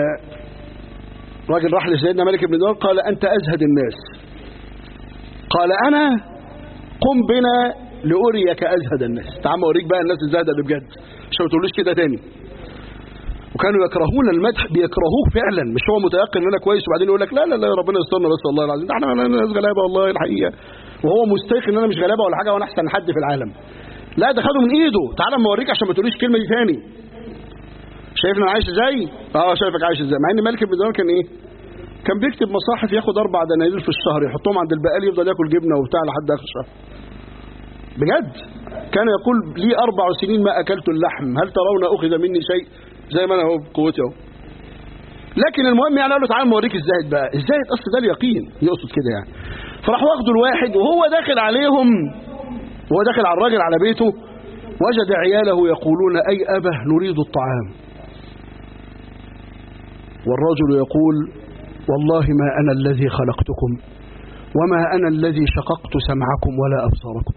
راجل راح لسيدنا مالك بن دينار قال أنت أزهد الناس قال أنا قم بنا لأريك أزهد الناس تعال أوريك بقى الناس الزهدة اللي بجد عشان ما تقولوش كده تاني وكانوا يكرهون المدح بيكرهوه فعلا مش هو متيقن ان انا كويس وبعدين يقول لك لا لا لا يا ربنا يسترنا بس والله العظيم ده احنا ناس غلابه والله الحقيقه وهو مستيقن ان انا مش غلابه ولا حاجه وانا احسن حد في العالم لا ده خده من ايده تعالى اما اوريك عشان ما تقوليش الكلمه دي تاني شايفني انا عايش ازاي اه شايفك عايش ازاي مع ان مالك بن دينار كان ايه كان بيكتب مصاحف ياخد اربع دنانير في الشهر يحطهم عند البقال يفضل ياكل جبنه وبتاع لحد اخر الشهر بجد كان يقول لي أربع سنين ما أكلت اللحم هل ترون أخذ مني شيء زي ما أنا هو بقوتي اهو لكن المهم يعني قال له تعال نوريك الزاهد بقى الزاهد أصل ده اليقين يقصد كده يعني فراح واخده الواحد وهو داخل عليهم وهو داخل على الراجل على بيته وجد عياله يقولون أي أبه نريد الطعام والرجل يقول والله ما أنا الذي خلقتكم وما أنا الذي شققت سمعكم ولا أبصاركم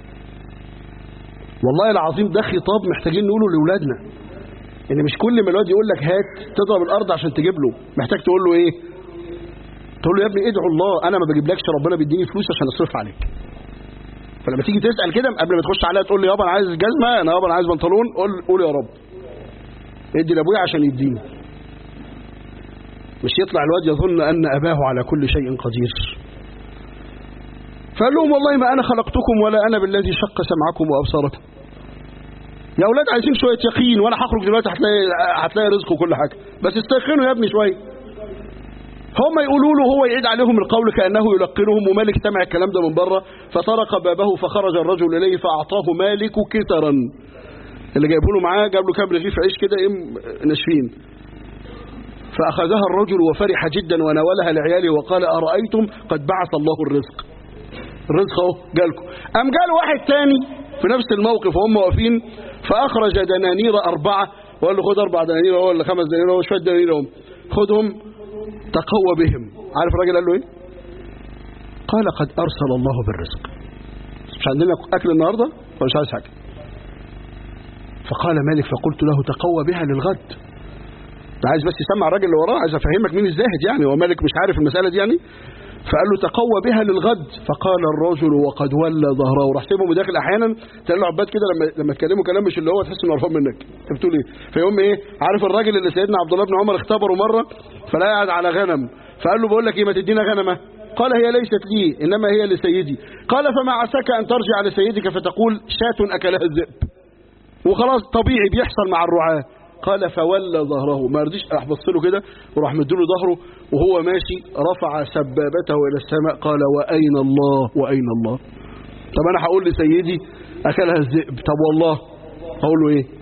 والله العظيم ده خطاب محتاجين نقوله لأولادنا إن مش كل ما الواد يقول لك هات تضرب الأرض عشان تجيب له محتاج تقول له إيه تقول له يا ابني ادعو الله أنا ما بجيبلكش ربنا بيديني فلوس عشان أصرف عليك فلما تيجي تسأل كده قبل ما تخش عليها تقول لي يابا أنا عايز جزمة أنا يابا أنا عايز بنطلون قول قول يا رب ادي لأبويا عشان يديني مش يطلع الواد يظن أن أباه على كل شيء قدير فقال لهم والله ما أنا خلقتكم ولا أنا بالذي شق سمعكم وأبصاركم يا أولاد عايزين شوية يقين وأنا هخرج دلوقتي هتلاقي هتلاقي رزق وكل حاجة بس استيقنوا يا ابني شوية هم يقولوا له هو يعيد عليهم القول كأنه يلقنهم ومالك سمع الكلام ده من بره فطرق بابه فخرج الرجل إليه فأعطاه مالك كترا اللي جايبه له معاه جاب له كام رغيف عيش كده ايه ناشفين فأخذها الرجل وفرح جدا وناولها لعياله وقال أرأيتم قد بعث الله الرزق الرزق اهو جالكم قام جال واحد تاني في نفس الموقف وهم واقفين فأخرج دنانير أربعة وقال له خد أربع دنانير هو ولا خمس دنانير هو شوية دنانير هم خدهم تقوى بهم عارف الراجل قال له ايه قال قد أرسل الله بالرزق مش عندنا أكل النهاردة ولا مش عايز حاجة فقال مالك فقلت له تقوى بها للغد ده عايز بس يسمع الراجل اللي وراه عايز افهمك مين الزاهد يعني هو مالك مش عارف المسألة دي يعني فقال له تقوى بها للغد فقال الرجل وقد ولى ظهره راح سيبهم وداخل احيانا تلاقي له عباد كده لما لما تكلمه كلام مش اللي هو تحس انه قرفان منك انت بتقول ايه فيقوم ايه عارف الراجل اللي سيدنا عبد الله بن عمر اختبره مره فلا قاعد على غنم فقال له بقول لك ايه ما تدينا غنمه قال هي ليست لي انما هي لسيدي قال فما عساك ان ترجع لسيدك فتقول شاة اكلها الذئب وخلاص طبيعي بيحصل مع الرعاه قال فولى ظهره ما رضيش راح بص له كده وراح مديله ظهره وهو ماشي رفع سبابته الى السماء قال واين الله واين الله طب انا هقول لسيدي اكلها الذئب طب والله هقول له ايه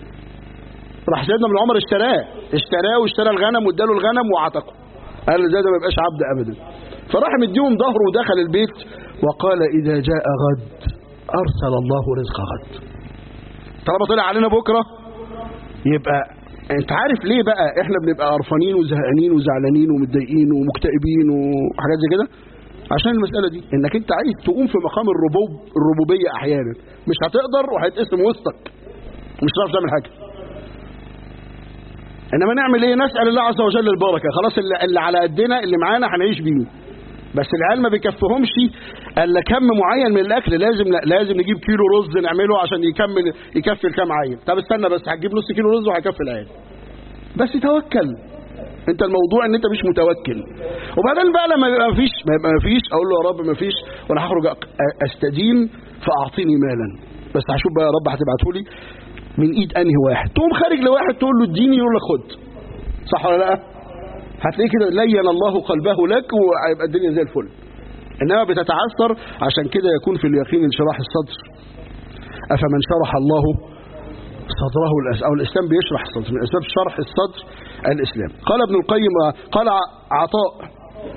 راح سيدنا ابن عمر اشتراه اشتراه واشترى الغنم واداله الغنم وعتقه قال زي ده ما يبقاش عبد ابدا فراح مديهم ظهره ودخل البيت وقال اذا جاء غد ارسل الله رزق غد طالما طلع علينا بكره يبقى انت عارف ليه بقى احنا بنبقى قرفانين وزهقانين وزعلانين ومتضايقين ومكتئبين وحاجات زي كده عشان المسألة دي انك انت عايز تقوم في مقام الربوب الربوبية احيانا مش هتقدر وهيتقسم وسطك مش هتعرف تعمل حاجة انما نعمل ايه نسأل الله عز وجل البركة خلاص اللي, اللي على قدنا اللي معانا هنعيش بيه بس العيال ما بيكفهمش الا كم معين من الاكل لازم لازم نجيب كيلو رز نعمله عشان يكمل يكفي الكام عيل طب استنى بس هتجيب نص كيلو رز وهيكفي العيال بس توكل انت الموضوع ان انت مش متوكل وبعدين بقى لما يبقى مفيش ما يبقى مفيش اقول له يا رب مفيش وانا هخرج استدين فاعطيني مالا بس هشوف بقى يا رب هتبعته لي من ايد انهي واحد تقوم خارج لواحد تقول له اديني يقول لك خد صح ولا لا هتلاقيه كده لين الله قلبه لك وهيبقى الدنيا زي الفل انما بتتعثر عشان كده يكون في اليقين انشراح الصدر افمن شرح الله صدره او الاسلام بيشرح الصدر من اسباب شرح الصدر الاسلام قال ابن القيم قال عطاء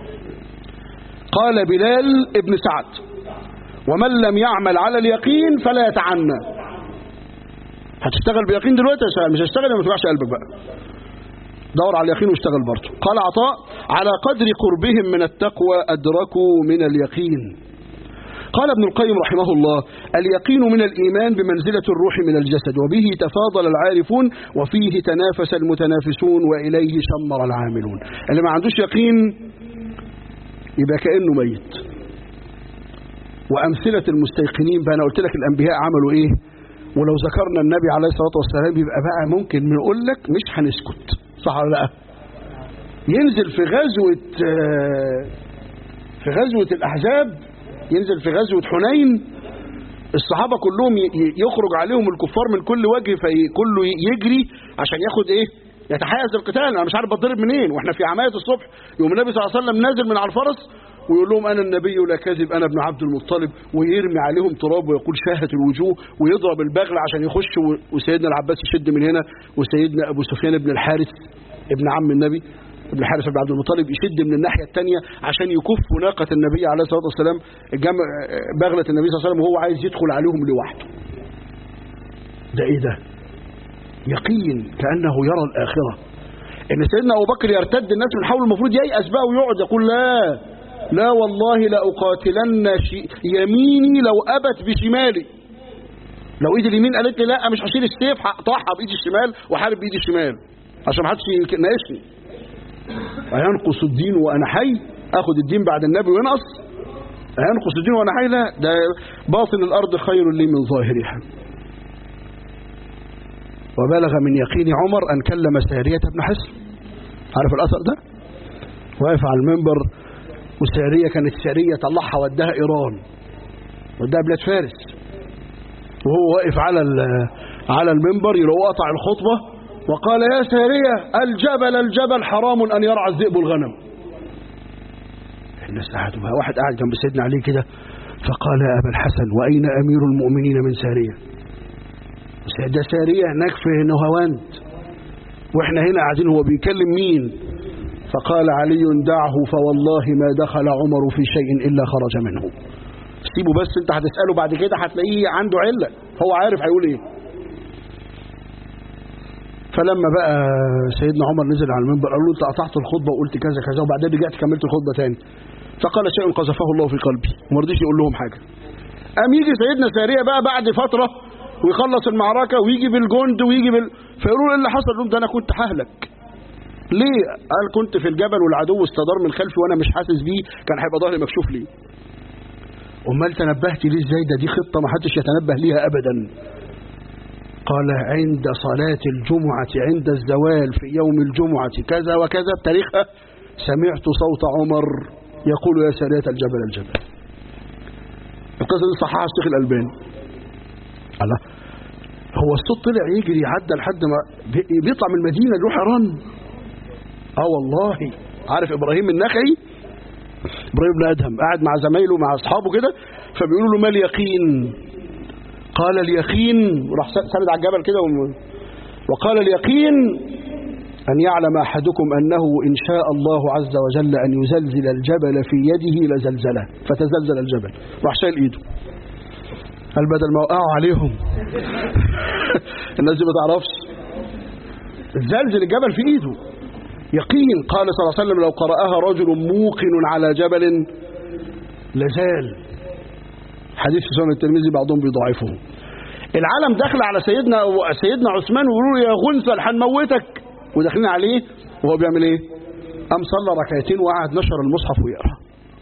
قال بلال ابن سعد ومن لم يعمل على اليقين فلا يتعنى هتشتغل بيقين دلوقتي مش هتشتغل ما تبعش قلبك بقى دور على اليقين واشتغل برضه قال عطاء على قدر قربهم من التقوى أدركوا من اليقين قال ابن القيم رحمه الله اليقين من الإيمان بمنزلة الروح من الجسد وبه تفاضل العارفون وفيه تنافس المتنافسون وإليه شمر العاملون اللي ما عندوش يقين يبقى كأنه ميت وأمثلة المستيقنين بقى أنا قلت لك الأنبياء عملوا إيه ولو ذكرنا النبي عليه الصلاة والسلام يبقى بقى ممكن نقول لك مش هنسكت صح ولا لا ينزل في غزوة في غزوة الأحزاب ينزل في غزوة حنين الصحابة كلهم يخرج عليهم الكفار من كل وجه فكله يجري عشان ياخد ايه يتحيز القتال انا مش عارف بتضرب منين واحنا في عماية الصبح يوم النبي صلى الله عليه وسلم نازل من على الفرس ويقول لهم أنا النبي لا كذب أنا ابن عبد المطلب ويرمي عليهم تراب ويقول شاهت الوجوه ويضرب البغل عشان يخش و- وسيدنا العباس يشد من هنا وسيدنا أبو سفيان بن الحارث ابن عم النبي ابن الحارث بن عبد المطلب يشد من الناحية الثانية عشان يكفوا ناقة النبي عليه الصلاة والسلام جمع بغلة النبي صلى الله عليه وسلم وهو عايز يدخل عليهم لوحده ده ايه ده يقين كأنه يرى الآخرة ان سيدنا ابو بكر يرتد الناس من حوله المفروض ييأس بقى ويقعد يقول لا لا والله لأقاتلن شي يميني لو أبت بشمالي لو ايدي اليمين قالت لي لا مش هشيل السيف هقطعها بايدي الشمال واحارب بايدي الشمال عشان محدش يناقشني أينقص الدين وأنا حي أخذ الدين بعد النبي وينقص أينقص الدين وأنا حي لا ده باطن الأرض خير لي من ظاهرها وبلغ من يقين عمر أن كلم سارية بن حسن عارف الأثر ده واقف على المنبر والسارية كانت سارية طلعها وداها إيران وداها بلاد فارس وهو واقف على على المنبر يلو قطع الخطبة وقال يا سارية الجبل الجبل حرام أن يرعى الذئب الغنم الناس قعدوا بقى واحد قاعد جنب سيدنا علي كده فقال يا أبا الحسن وأين أمير المؤمنين من سارية ده سارية هناك في نهواند واحنا هنا قاعدين هو بيكلم مين فقال علي دعه فوالله ما دخل عمر في شيء إلا خرج منه سيبه بس انت هتسأله بعد كده هتلاقيه عنده علة هو عارف هيقول ايه فلما بقى سيدنا عمر نزل على المنبر قال له انت قطعت الخطبة وقلت كذا كذا وبعدين رجعت كملت الخطبة تاني فقال شيء قذفه الله في قلبي وما رضيش يقول لهم حاجة قام يجي سيدنا سارية بقى بعد فترة ويخلص المعركة ويجي بالجند ويجي بال... فيقولوا له ايه اللي حصل لهم ده انا كنت ههلك ليه قال كنت في الجبل والعدو استدار من خلفي وانا مش حاسس بيه كان هيبقى ظهري مكشوف لي امال تنبهت ليه ازاي ده دي خطة ما حدش يتنبه ليها ابدا قال عند صلاة الجمعة عند الزوال في يوم الجمعة كذا وكذا بتاريخها سمعت صوت عمر يقول يا سارية الجبل الجبل القصة دي صححها الشيخ الألباني الله هو الصوت طلع يجري عدى لحد ما بيطلع من المدينة يروح ايران اه والله عارف ابراهيم النخعي ابراهيم بن ادهم قاعد مع زمايله مع اصحابه كده فبيقولوا له ما اليقين قال اليقين وراح سند على الجبل كده وقال اليقين أن يعلم أحدكم أنه إن شاء الله عز وجل أن يزلزل الجبل في يده لزلزله فتزلزل الجبل راح شايل إيده قال بدل ما وقعوا عليهم الناس دي ما تعرفش زلزل الجبل في إيده يقين قال صلى الله عليه وسلم لو قرأها رجل موقن على جبل لزال حديث في سنن الترمذي بعضهم بيضعفه العالم داخل على سيدنا سيدنا عثمان ويقولوا له يا غنثل هنموتك وداخلين عليه وهو بيعمل ايه قام صلى ركعتين وقعد نشر المصحف ويقرا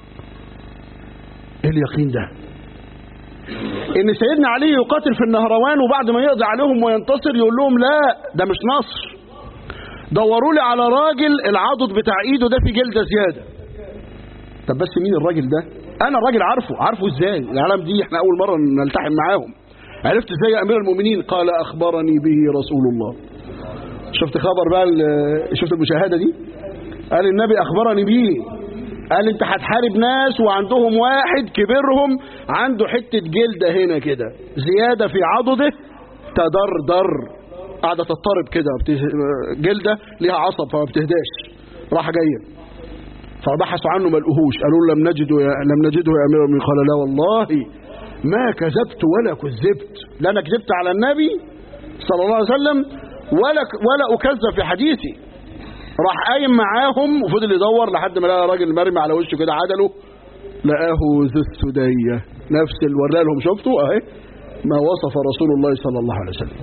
ايه اليقين ده ان سيدنا علي يقاتل في النهروان وبعد ما يقضي عليهم وينتصر يقول لهم لا ده مش نصر دوروا لي على راجل العضد بتاع ايده ده في جلده زياده طب بس مين الراجل ده انا الراجل عارفه عارفه ازاي العالم دي احنا اول مره نلتحم معاهم عرفت ازاي يا امير المؤمنين قال اخبرني به رسول الله شفت خبر بقى شفت المشاهده دي قال النبي اخبرني به قال انت هتحارب ناس وعندهم واحد كبيرهم عنده حته جلده هنا كده زياده في عضده تدردر قاعده تضطرب كده جلده ليها عصب فما بتهداش راح جايه فبحثوا عنه ما لقوهوش قالوا لم نجده يا لم نجده يا امير المؤمنين قال لا والله ما كذبت ولا كذبت لا انا كذبت على النبي صلى الله عليه وسلم ولا ولا اكذب في حديثي راح قايم معاهم وفضل يدور لحد ما لقى راجل مرمي على وشه كده عدله لقاه ذو السديه نفس اللي وراه لهم شفتوا اهي ما وصف رسول الله صلى الله عليه وسلم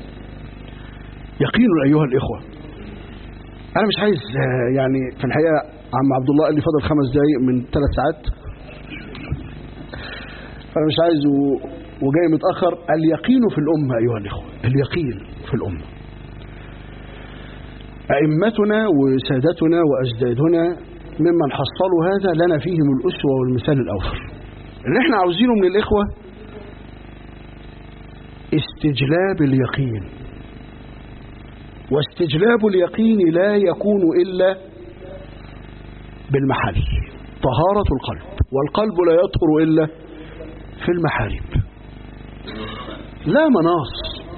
يقين ايها الاخوه انا مش عايز يعني في الحقيقه عم عبد الله قال لي فاضل خمس دقايق من ثلاث ساعات فانا مش عايز وجاي متاخر اليقين في الامه ايها الاخوه اليقين في الامه ائمتنا وسادتنا واجدادنا ممن حصلوا هذا لنا فيهم الاسوه والمثال الاوفر اللي احنا عاوزينه من الاخوه استجلاب اليقين واستجلاب اليقين لا يكون الا بالمحل طهارة القلب والقلب لا يطهر إلا في المحارم لا مناص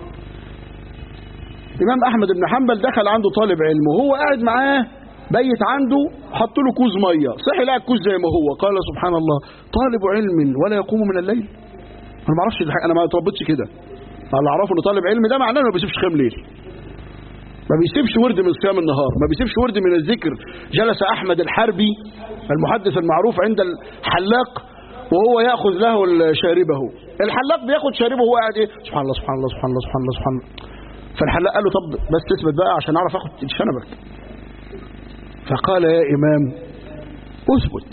إمام أحمد بن حنبل دخل عنده طالب علم وهو قاعد معاه بيت عنده حط له كوز مية صحي لقى الكوز زي ما هو قال سبحان الله طالب علم ولا يقوم من الليل أنا ما اعرفش الحق- أنا ما اتربيتش كده اللي أعرفه إن طالب علم ده معناه إنه ما بيسيبش قيام ليل ما بيسيبش ورد من صيام النهار ما بيسيبش ورد من الذكر جلس أحمد الحربي المحدث المعروف عند الحلاق وهو يأخذ له شاربه الحلاق بياخد شاربه وهو قاعد ايه سبحان الله سبحان الله سبحان الله سبحان الله سبحان الله فالحلاق قال له طب بس تثبت بقى عشان اعرف اخد شنبك فقال يا امام اثبت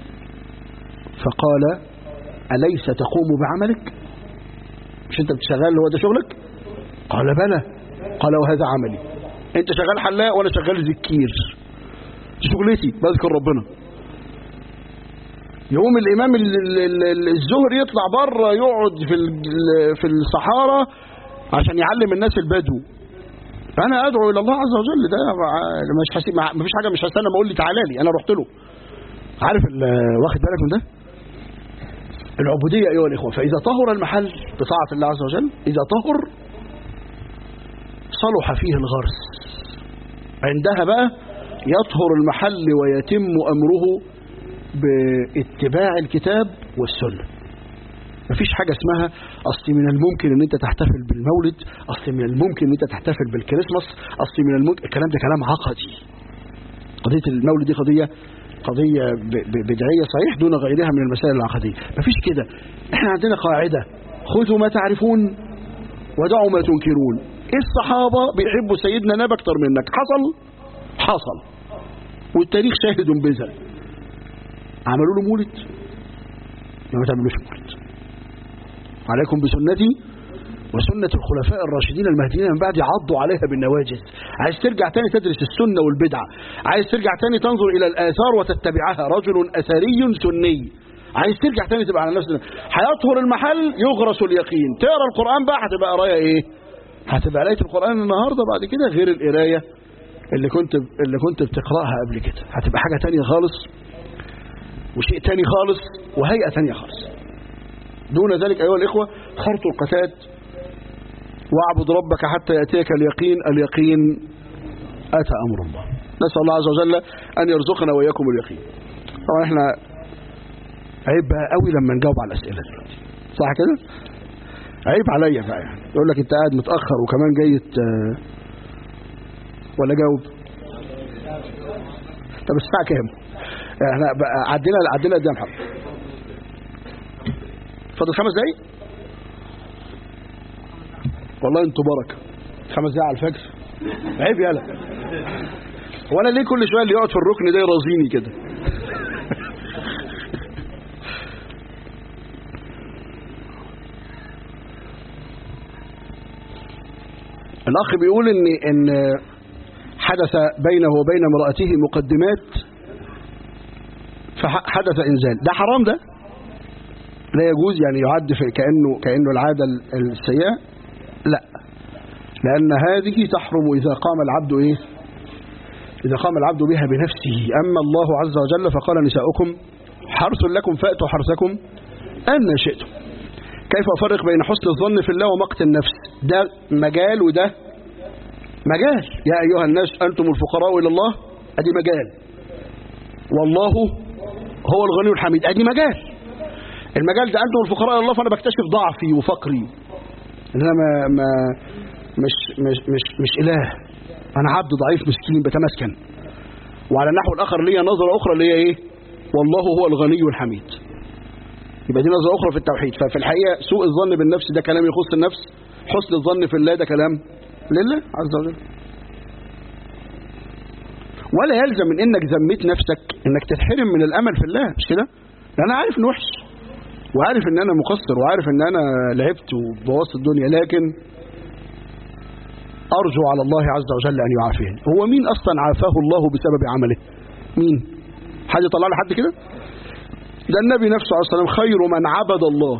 فقال اليس تقوم بعملك مش انت بتشغل هو ده شغلك قال بلى قال وهذا عملي انت شغال حلاق وانا شغال زكير دي شغلتي بذكر ربنا يقوم الامام ال- ال- ال- الزهري يطلع بره يقعد في ال- في الصحارى عشان يعلم الناس البدو انا ادعو الى الله عز وجل ده مش حسيب ما فيش حاجه مش هستنى ما اقول لي تعالى لي انا رحت له عارف ال- واخد بالك من ده العبوديه ايها الاخوه فاذا طهر المحل بطاعه الله عز وجل اذا طهر صلح فيه الغرس عندها بقى يطهر المحل ويتم امره باتباع الكتاب والسنه مفيش حاجة اسمها أصل من الممكن أن أنت تحتفل بالمولد أصل من الممكن أن أنت تحتفل بالكريسماس أصل من الممكن الكلام ده كلام عقدي قضية المولد دي قضية قضية ب- ب- بدعية صحيح دون غيرها من المسائل العقدية مفيش كده احنا عندنا قاعدة خذوا ما تعرفون ودعوا ما تنكرون الصحابة بيحبوا سيدنا نبي أكتر منك حصل حصل والتاريخ شاهد بذلك عملوا له مولد ما تعملوش مولد عليكم بسنتي وسنة الخلفاء الراشدين المهديين من بعد عضوا عليها بالنواجذ عايز ترجع تاني تدرس السنة والبدعة عايز ترجع تاني تنظر إلى الآثار وتتبعها رجل أثري سني عايز ترجع تاني تبقى على نفس هيطهر المحل يغرس اليقين تقرا القرآن بقى هتبقى قراية ايه هتبقى قراية القرآن النهاردة بعد كده غير القراية اللي كنت اللي كنت بتقراها قبل كده هتبقى حاجة تانية خالص وشيء تاني خالص وهيئة تانية خالص دون ذلك أيها الإخوة خرط القتاد واعبد ربك حتى يأتيك اليقين اليقين أتى أمر الله نسأل الله عز وجل أن يرزقنا وإياكم اليقين طبعا احنا عيب بقى قوي لما نجاوب على الأسئلة دلوقتي صح كده عيب عليا بقى يعني يقول لك انت قاعد متأخر وكمان جاي ت- ولا جاوب طب الساعة كام احنا بقى عدينا عدينا قد ايه يا محمد فاضل خمس دقايق والله انتوا بركه خمس دقايق على الفجر عيب يالا وانا ليه كل شويه اللي يقعد في الركن ده يرازيني كده الاخ بيقول ان ان حدث بينه وبين امراته مقدمات فحدث انزال ده حرام ده لا يجوز يعني يعد في كانه كانه العاده السيئه لا لان هذه تحرم اذا قام العبد ايه اذا قام العبد بها بنفسه اما الله عز وجل فقال نساؤكم حرث لكم فاتوا حرثكم ان شئتم كيف افرق بين حسن الظن في الله ومقت النفس ده مجال وده مجال يا ايها الناس انتم الفقراء الى الله ادي مجال والله هو الغني الحميد ادي مجال المجال ده انتم الفقراء الى الله فانا بكتشف ضعفي وفقري ان انا ما, ما مش مش مش مش اله انا عبد ضعيف مسكين بتمسكن وعلى النحو الاخر ليا نظره اخرى اللي هي ايه والله هو الغني الحميد يبقى دي نظره اخرى في التوحيد ففي الحقيقه سوء الظن بالنفس ده كلام يخص النفس حسن الظن في الله ده كلام لله عز وجل ولا يلزم من انك ذميت نفسك انك تتحرم من الامل في الله مش كده لان انا عارف انه وحش وعارف ان انا مقصر وعارف ان انا لعبت وبوظت الدنيا لكن ارجو على الله عز وجل ان يعافيني هو مين اصلا عافاه الله بسبب عمله مين حد يطلع لي حد كده ده النبي نفسه عليه الصلاه والسلام خير من عبد الله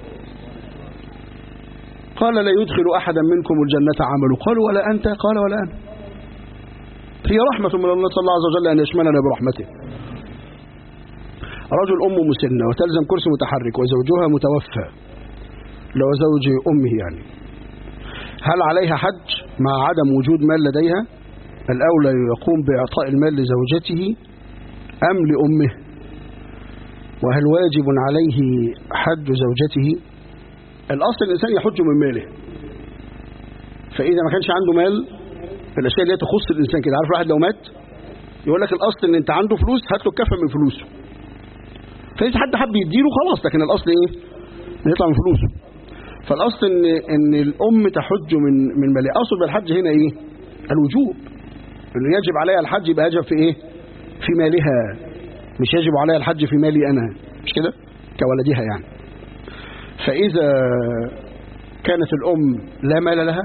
قال لا يدخل احدا منكم الجنه عمله قالوا ولا انت قال ولا انا هي رحمه من الله صلى الله عز وجل ان يشملنا برحمته رجل أم مسنة وتلزم كرسي متحرك وزوجها متوفى لو زوج أمه يعني هل عليها حج مع عدم وجود مال لديها الأولى يقوم بإعطاء المال لزوجته أم لأمه وهل واجب عليه حج زوجته الأصل الإنسان يحج من ماله فإذا ما كانش عنده مال الأشياء اللي هي تخص الإنسان كده عارف واحد لو مات يقول لك الأصل إن أنت عنده فلوس هات له الكفة من فلوسه فإذا حد حب يديله خلاص لكن الأصل إيه؟ يطلع من فلوسه فالأصل إن إن الأم تحج من من مالها أصل بالحج هنا إيه؟ الوجوب إنه يجب عليها الحج يبقى يجب في إيه؟ في مالها مش يجب عليها الحج في مالي أنا مش كده؟ كولدها يعني فإذا كانت الأم لا مال لها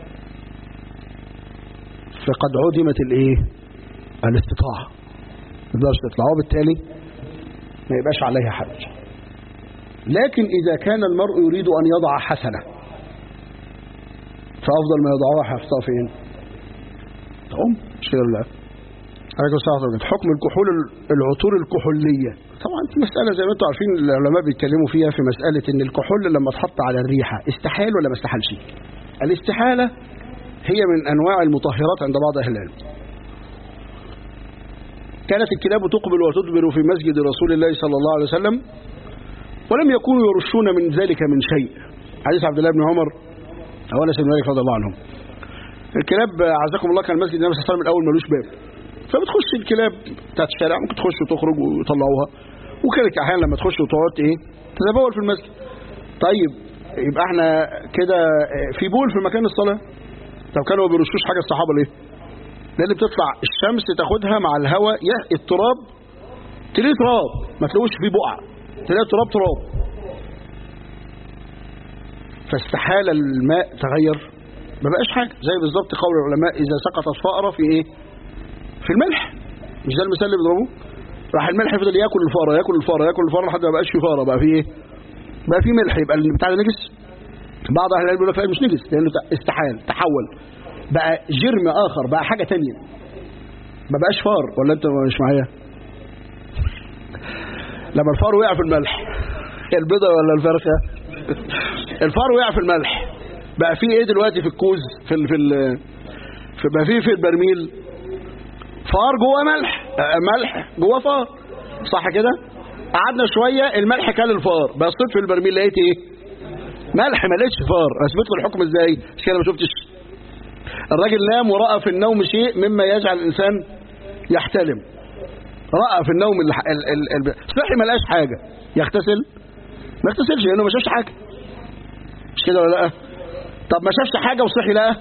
فقد عدمت الايه الاستطاعة ما تقدرش تطلع وبالتالي ما يبقاش عليها حج لكن إذا كان المرء يريد أن يضع حسنة فأفضل ما يضعها حفظها فين تقوم مش كده ولا لا عليكم السلام عليكم حكم الكحول العطور الكحولية طبعا دي مسألة زي ما انتم عارفين العلماء بيتكلموا فيها في مسألة ان الكحول لما اتحط على الريحة استحال ولا ما استحالش الاستحالة هي من أنواع المطهرات عند بعض أهل العلم كانت الكلاب تقبل وتدبر في مسجد رسول الله صلى الله عليه وسلم ولم يكونوا يرشون من ذلك من شيء حديث عبد الله بن عمر أو أنس بن مالك رضي الله عنهم الكلاب عزكم الله كان المسجد النبي صلى الله عليه وسلم الأول ملوش باب فبتخش الكلاب بتاعت الشارع ممكن تخش وتخرج ويطلعوها وكانت أحيانا لما تخش وتقعد إيه تتبول في المسجد طيب يبقى احنا كده في بول في مكان الصلاة طب كانوا ما بيرشوش حاجة الصحابة ليه لان بتطلع الشمس تاخدها مع الهواء التراب تلاقيه تراب ما تلاقوش فيه بقع تلاقيه تراب تراب فاستحال الماء تغير ما بقاش حاجة زي بالظبط قول العلماء إذا سقطت فأرة في إيه في الملح مش ده المثال اللي بيضربوه راح الملح فضل ياكل الفارة ياكل الفارة ياكل الفارة لحد ما بقاش في فارة بقى في إيه بقى في ملح يبقى بتاع ده نجس بعض أهل العلم يقول لك مش نجس لأنه استحال تحول بقى جرم آخر بقى حاجة تانية ما بقاش فار ولا أنت مش معايا لما الفار وقع في الملح البيضة ولا الفرخة الفار وقع في الملح بقى فيه ايه دلوقتي في الكوز في ال في ال في بقى فيه في البرميل فار جوه ملح آه ملح جوه فار صح كده قعدنا شوية الملح كل الفار بصيت في البرميل لقيت ايه ملح ما لقيتش فار اثبت له الحكم ازاي مش كده ما شفتش الراجل نام ورأى في النوم شيء مما يجعل الإنسان يحتلم رأى في النوم ال ال ال صحي ما لقاش حاجة يغتسل ما يغتسلش لأنه ما شافش حاجة مش كده ولا لا طب ما شافش حاجة وصحي لقى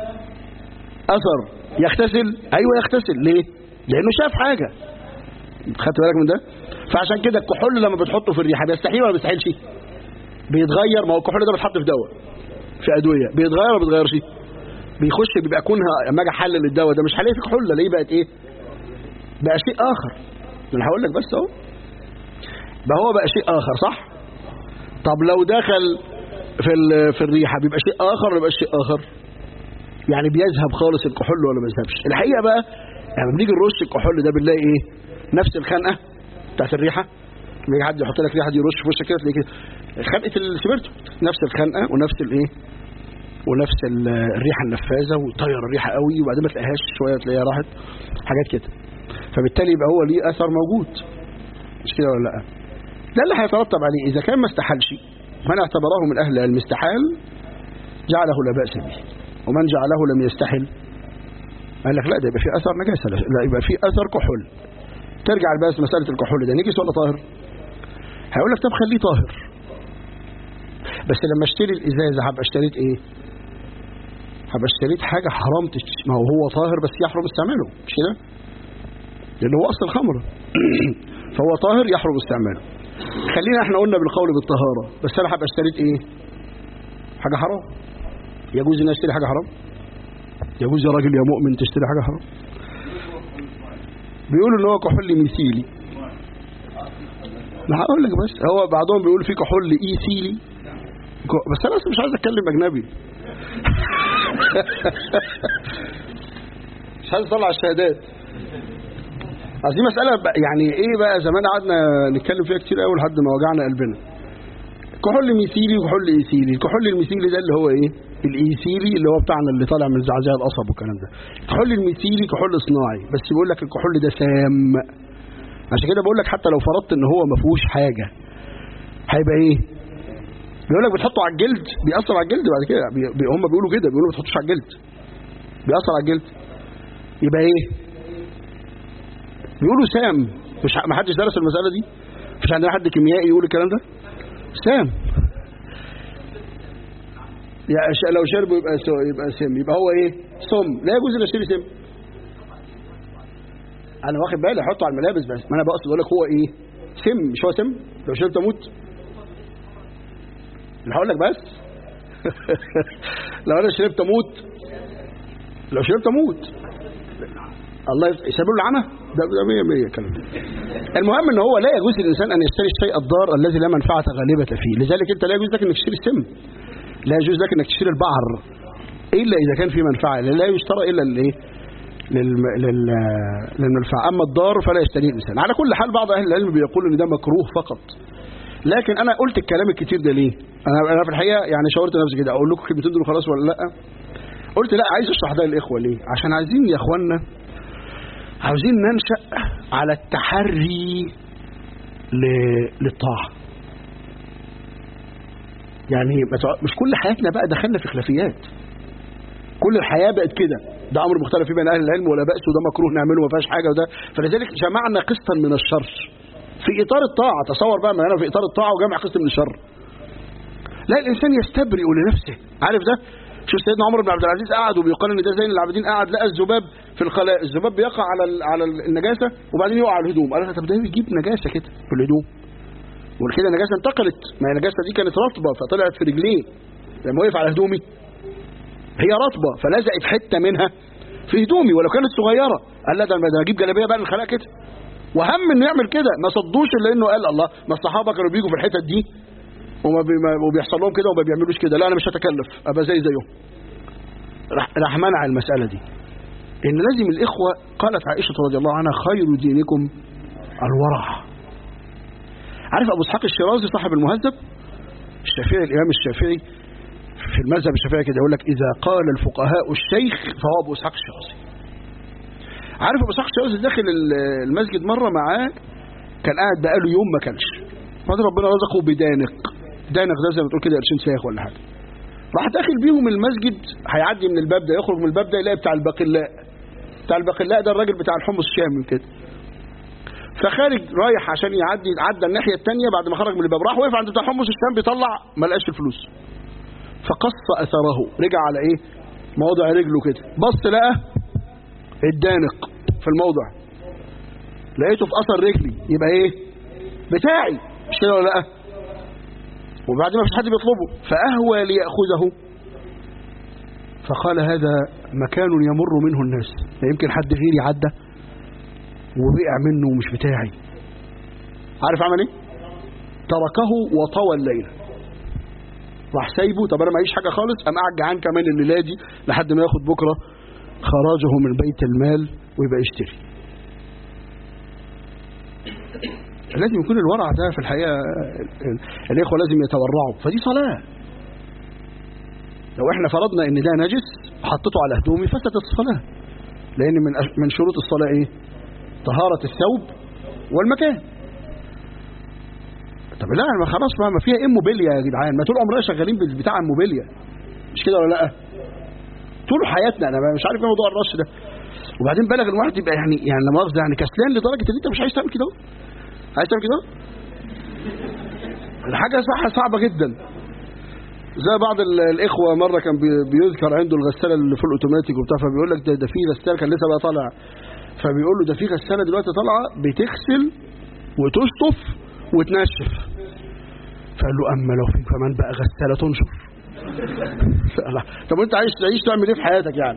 أثر يغتسل أيوة يغتسل ليه لأنه شاف حاجة خدت بالك من ده فعشان كده الكحول لما بتحطه في الريحة بيستحيل ولا بيستحيلش بيتغير ما هو الكحول ده بيتحط في دواء في أدوية بيتغير ولا بيتغيرش بيخش بيبقى كونها لما اجي احلل الدواء ده مش هلاقي فيه كحوله ليه بقت ايه بقى شيء اخر انا هقول لك بس اهو ده هو بقى شيء اخر صح طب لو دخل في في الريحه بيبقى شيء اخر ولا بيبقى شيء اخر يعني بيذهب خالص الكحول ولا ما يذهبش الحقيقه بقى لما يعني بنيجي نرش الكحول ده بنلاقي ايه نفس الخنقه بتاعت الريحه لما يجي حد يحط لك ريحه يرش في وشك كده تلاقي كده خنقه السبرتو نفس الخنقه ونفس الايه ونفس الريحة النفاذة وطير الريحة قوي وبعدين ما تلاقيهاش شوية تلاقيها راحت حاجات كده فبالتالي يبقى هو ليه أثر موجود مش كده ولا لا ده اللي هيترتب عليه إذا كان ما استحالش من اعتبره من أهل العلم استحال جعله لا بأس به ومن جعله لم يستحل قال لك لا ده يبقى في أثر نجاسة لا يبقى في أثر كحول ترجع بس مسألة الكحول ده نجس ولا طاهر هيقول لك طب خليه طاهر بس لما اشتري الإزازة هبقى اشتريت ايه هبقى اشتريت حاجة حرام تشت... ما هو هو طاهر بس يحرم استعماله مش كده لأنه هو أصل الخمر فهو طاهر يحرم استعماله خلينا احنا قلنا بالقول بالطهارة بس أنا هبقى اشتريت ايه حاجة حرام يجوز ان اشتري حاجة حرام يجوز يا راجل يا مؤمن تشتري حاجة حرام بيقولوا ان هو كحول مثيلي لا هقول لك بس هو بعضهم بيقول في كحول ايثيلي بس انا مش عايز اتكلم اجنبي مش عايز اطلع الشهادات اصل دي مساله بقى- يعني ايه بقى زمان قعدنا نتكلم فيها كتير قوي لحد ما وجعنا قلبنا كحول ميثيلي وكحول ايثيلي الكحول الميثيلي ده اللي هو ايه الايثيلي اللي هو بتاعنا اللي طالع من زعزعه القصب والكلام ده الكحول الميثيلي كحول صناعي بس بيقول لك الكحول ده سام عشان كده بقول لك حتى لو فرضت ان هو ما فيهوش حاجه هيبقى ايه بيقول لك بتحطه على الجلد بيأثر على الجلد بعد كده بي... بي- هم بيقولوا كده بيقولوا ما تحطوش على الجلد بيأثر على الجلد يبقى ايه بيقولوا سام مش ح- ما حدش درس المسألة دي مش عندنا حد كيميائي يقول الكلام ده سام يا ش- لو شربه يبقى سو يبقى سم يبقى هو ايه سم لا يجوز ان اشتري سم انا واخد بالي احطه على الملابس بس ما انا بقصد اقول لك هو ايه سم مش هو سم لو شربت اموت اللي هقول لك بس لو انا شربت اموت لو شربت اموت الله يسبب له العمى ده ده 100 100 كلام المهم ان هو لا يجوز للانسان ان يشتري الشيء الضار الذي لا منفعه غالبه فيه لذلك انت لا يجوز لك انك تشتري السم لا يجوز لك انك تشتري البعر الا اذا كان فيه منفعه لا يشترى الا الايه للم... لل... للمنفعه اما الضار فلا يشتريه الانسان على كل حال بعض اهل العلم بيقول ان ده مكروه فقط لكن انا قلت الكلام الكتير ده ليه انا انا في الحقيقه يعني شاورت نفسي كده اقول لكم الكلمتين دول خلاص ولا لا قلت لا عايز اشرح ده للاخوه ليه عشان عايزين يا اخوانا عاوزين ننشا على التحري ل... للطاعه يعني ما تع- مش كل حياتنا بقى دخلنا في خلافيات كل الحياه بقت كده ده امر مختلف فيه بين اهل العلم ولا باس وده مكروه نعمله ما فيهاش حاجه وده فلذلك جمعنا قسطا من الشر في اطار الطاعه تصور بقى ما انا في اطار الطاعه وجمع قسط من الشر لا الانسان يستبرئ لنفسه عارف ده شوف سيدنا عمر بن عبد العزيز قعد وبيقال ان ده زين العابدين قعد لقى الذباب في الخلاء الذباب بيقع على ال- على النجاسه وبعدين يقع على الهدوم قال له طب ده يجيب نجاسه كده في الهدوم وكده النجاسه انتقلت ما هي النجاسه دي كانت رطبه فطلعت في رجليه لما وقف على هدومي هي رطبه فلزقت حته منها في هدومي ولو كانت صغيره قال لا ده أنا- ده أنا اجيب جلابيه بقى للخلاء كده وهم انه يعمل كده ما صدوش الا انه قال الله ما الصحابه كانوا بيجوا في الحتت دي وما بي ما- وبيحصل لهم كده وما بيعملوش كده لا انا مش هتكلف ابقى زي زيهم راح راح منع المساله دي ان لازم الاخوه قالت عائشه رضي الله عنها خير دينكم الورع عارف ابو اسحاق الشيرازي صاحب المهذب الشافعي الامام الشافعي في المذهب الشافعي كده يقول لك اذا قال الفقهاء الشيخ فهو ابو اسحاق الشيرازي عارف ابو اسحاق الشيرازي داخل ال- المسجد مره معاه كان قاعد بقاله يوم ما كانش بعدين ربنا رزقه بدانق دانق ده زي ما تقول كده قرشين ساخ ولا حاجه راح داخل بيهم المسجد هيعدي من الباب ده يخرج من الباب ده يلاقي بتاع الباقلاء بتاع الباقلاء ده الراجل بتاع الحمص الشامي كده فخارج رايح عشان يعدي عدى الناحيه الثانيه بعد ما خرج من الباب راح وقف عند بتاع حمص الشام بيطلع ما لقاش الفلوس فقص اثره رجع على ايه موضع رجله كده بص لقى الدانق في الموضع لقيته في اثر رجلي يبقى ايه بتاعي مش كده ولا لا وبعد ما فيش حد بيطلبه فاهوى لياخذه فقال هذا مكان يمر منه الناس لا يمكن حد غيري عدى ووقع منه ومش بتاعي عارف عمل ايه تركه وطوى الليله راح سايبه طب انا معيش حاجه خالص قام قاعد جعان كمان الليله دي لحد ما ياخد بكره خراجه من بيت المال ويبقى يشتري لازم يكون الورع ده في الحقيقه الاخوه لازم يتورعوا فدي صلاه لو احنا فرضنا ان ده نجس حطيته على هدومي فسدت الصلاه لان من أش- من شروط الصلاه ايه طهاره الثوب والمكان طب لا ما خلاص بقى ما فيها ايه موبيليا يا جدعان ما طول عمرنا شغالين بتاع الموبيليا مش كده ولا لا طول حياتنا انا مش عارف ايه موضوع الرش ده وبعدين بلغ الواحد يبقى يعني يعني لا مؤاخذه يعني كسلان لدرجه ان انت مش عايز تعمل كده اهو. عايز تعمل كده اهو؟ الحاجه صح صعبه جدا زي بعض ال- الاخوه مره كان بي- بيذكر عنده الغساله اللي في الاوتوماتيك وبتاع فبيقول لك ده, ده في غساله كان لسه بقى طالع فبيقول له ده في غساله دلوقتي طالعه بتغسل وتشطف وتنشف فقال له اما لو في كمان بقى غساله تنشر لا. طب انت عايز تعيش تعمل ايه في حياتك يعني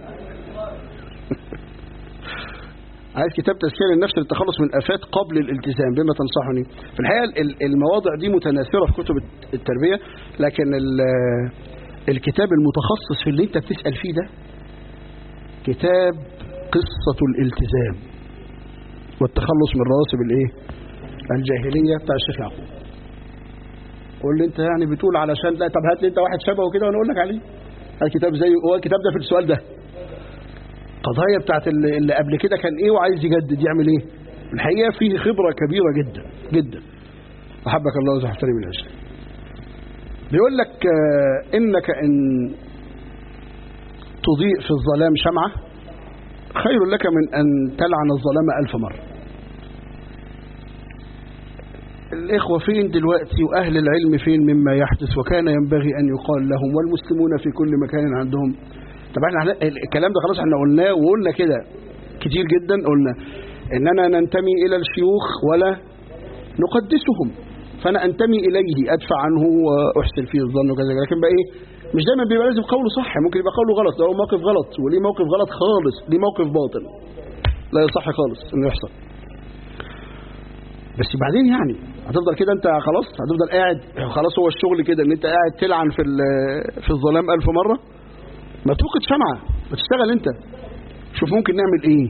عايز كتاب تزكيه للنفس للتخلص من الافات قبل الالتزام بما تنصحني في الحقيقه ال- المواضع دي متناثره في كتب التربيه لكن ال- الكتاب المتخصص في اللي انت بتسال فيه ده كتاب قصه الالتزام والتخلص من رواسب الايه الجاهليه بتاع الشيخ يعقوب قول لي انت يعني بتقول علشان لا طب هات لي انت واحد شبهه كده وانا اقول لك عليه الكتاب زي هو الكتاب ده في السؤال ده القضايا بتاعت اللي, اللي قبل كده كان ايه وعايز يجدد يعمل ايه الحقيقه فيه خبره كبيره جدا جدا احبك الله وزحفتني من اجل بيقول لك آه، انك ان تضيء في الظلام شمعه خير لك من ان تلعن الظلام الف مره الإخوة فين دلوقتي وأهل العلم فين مما يحدث وكان ينبغي أن يقال لهم والمسلمون في كل مكان عندهم طب احنا هن- الكلام ده خلاص احنا قلناه وقلنا كده كتير جدا قلنا إننا ننتمي إلى الشيوخ ولا نقدسهم فأنا أنتمي إليه أدفع عنه وأحسن فيه الظن وكذا لكن بقى إيه مش دايما بيبقى لازم قوله صح ممكن يبقى قوله غلط لو موقف غلط وليه موقف غلط خالص ليه موقف باطل لا يصح خالص إنه يحصل بس بعدين يعني هتفضل كده انت خلاص هتفضل قاعد خلاص هو الشغل كده ان انت قاعد تلعن في ال- في الظلام ألف مرة ما توقد شمعة ما تشتغل انت شوف ممكن نعمل ايه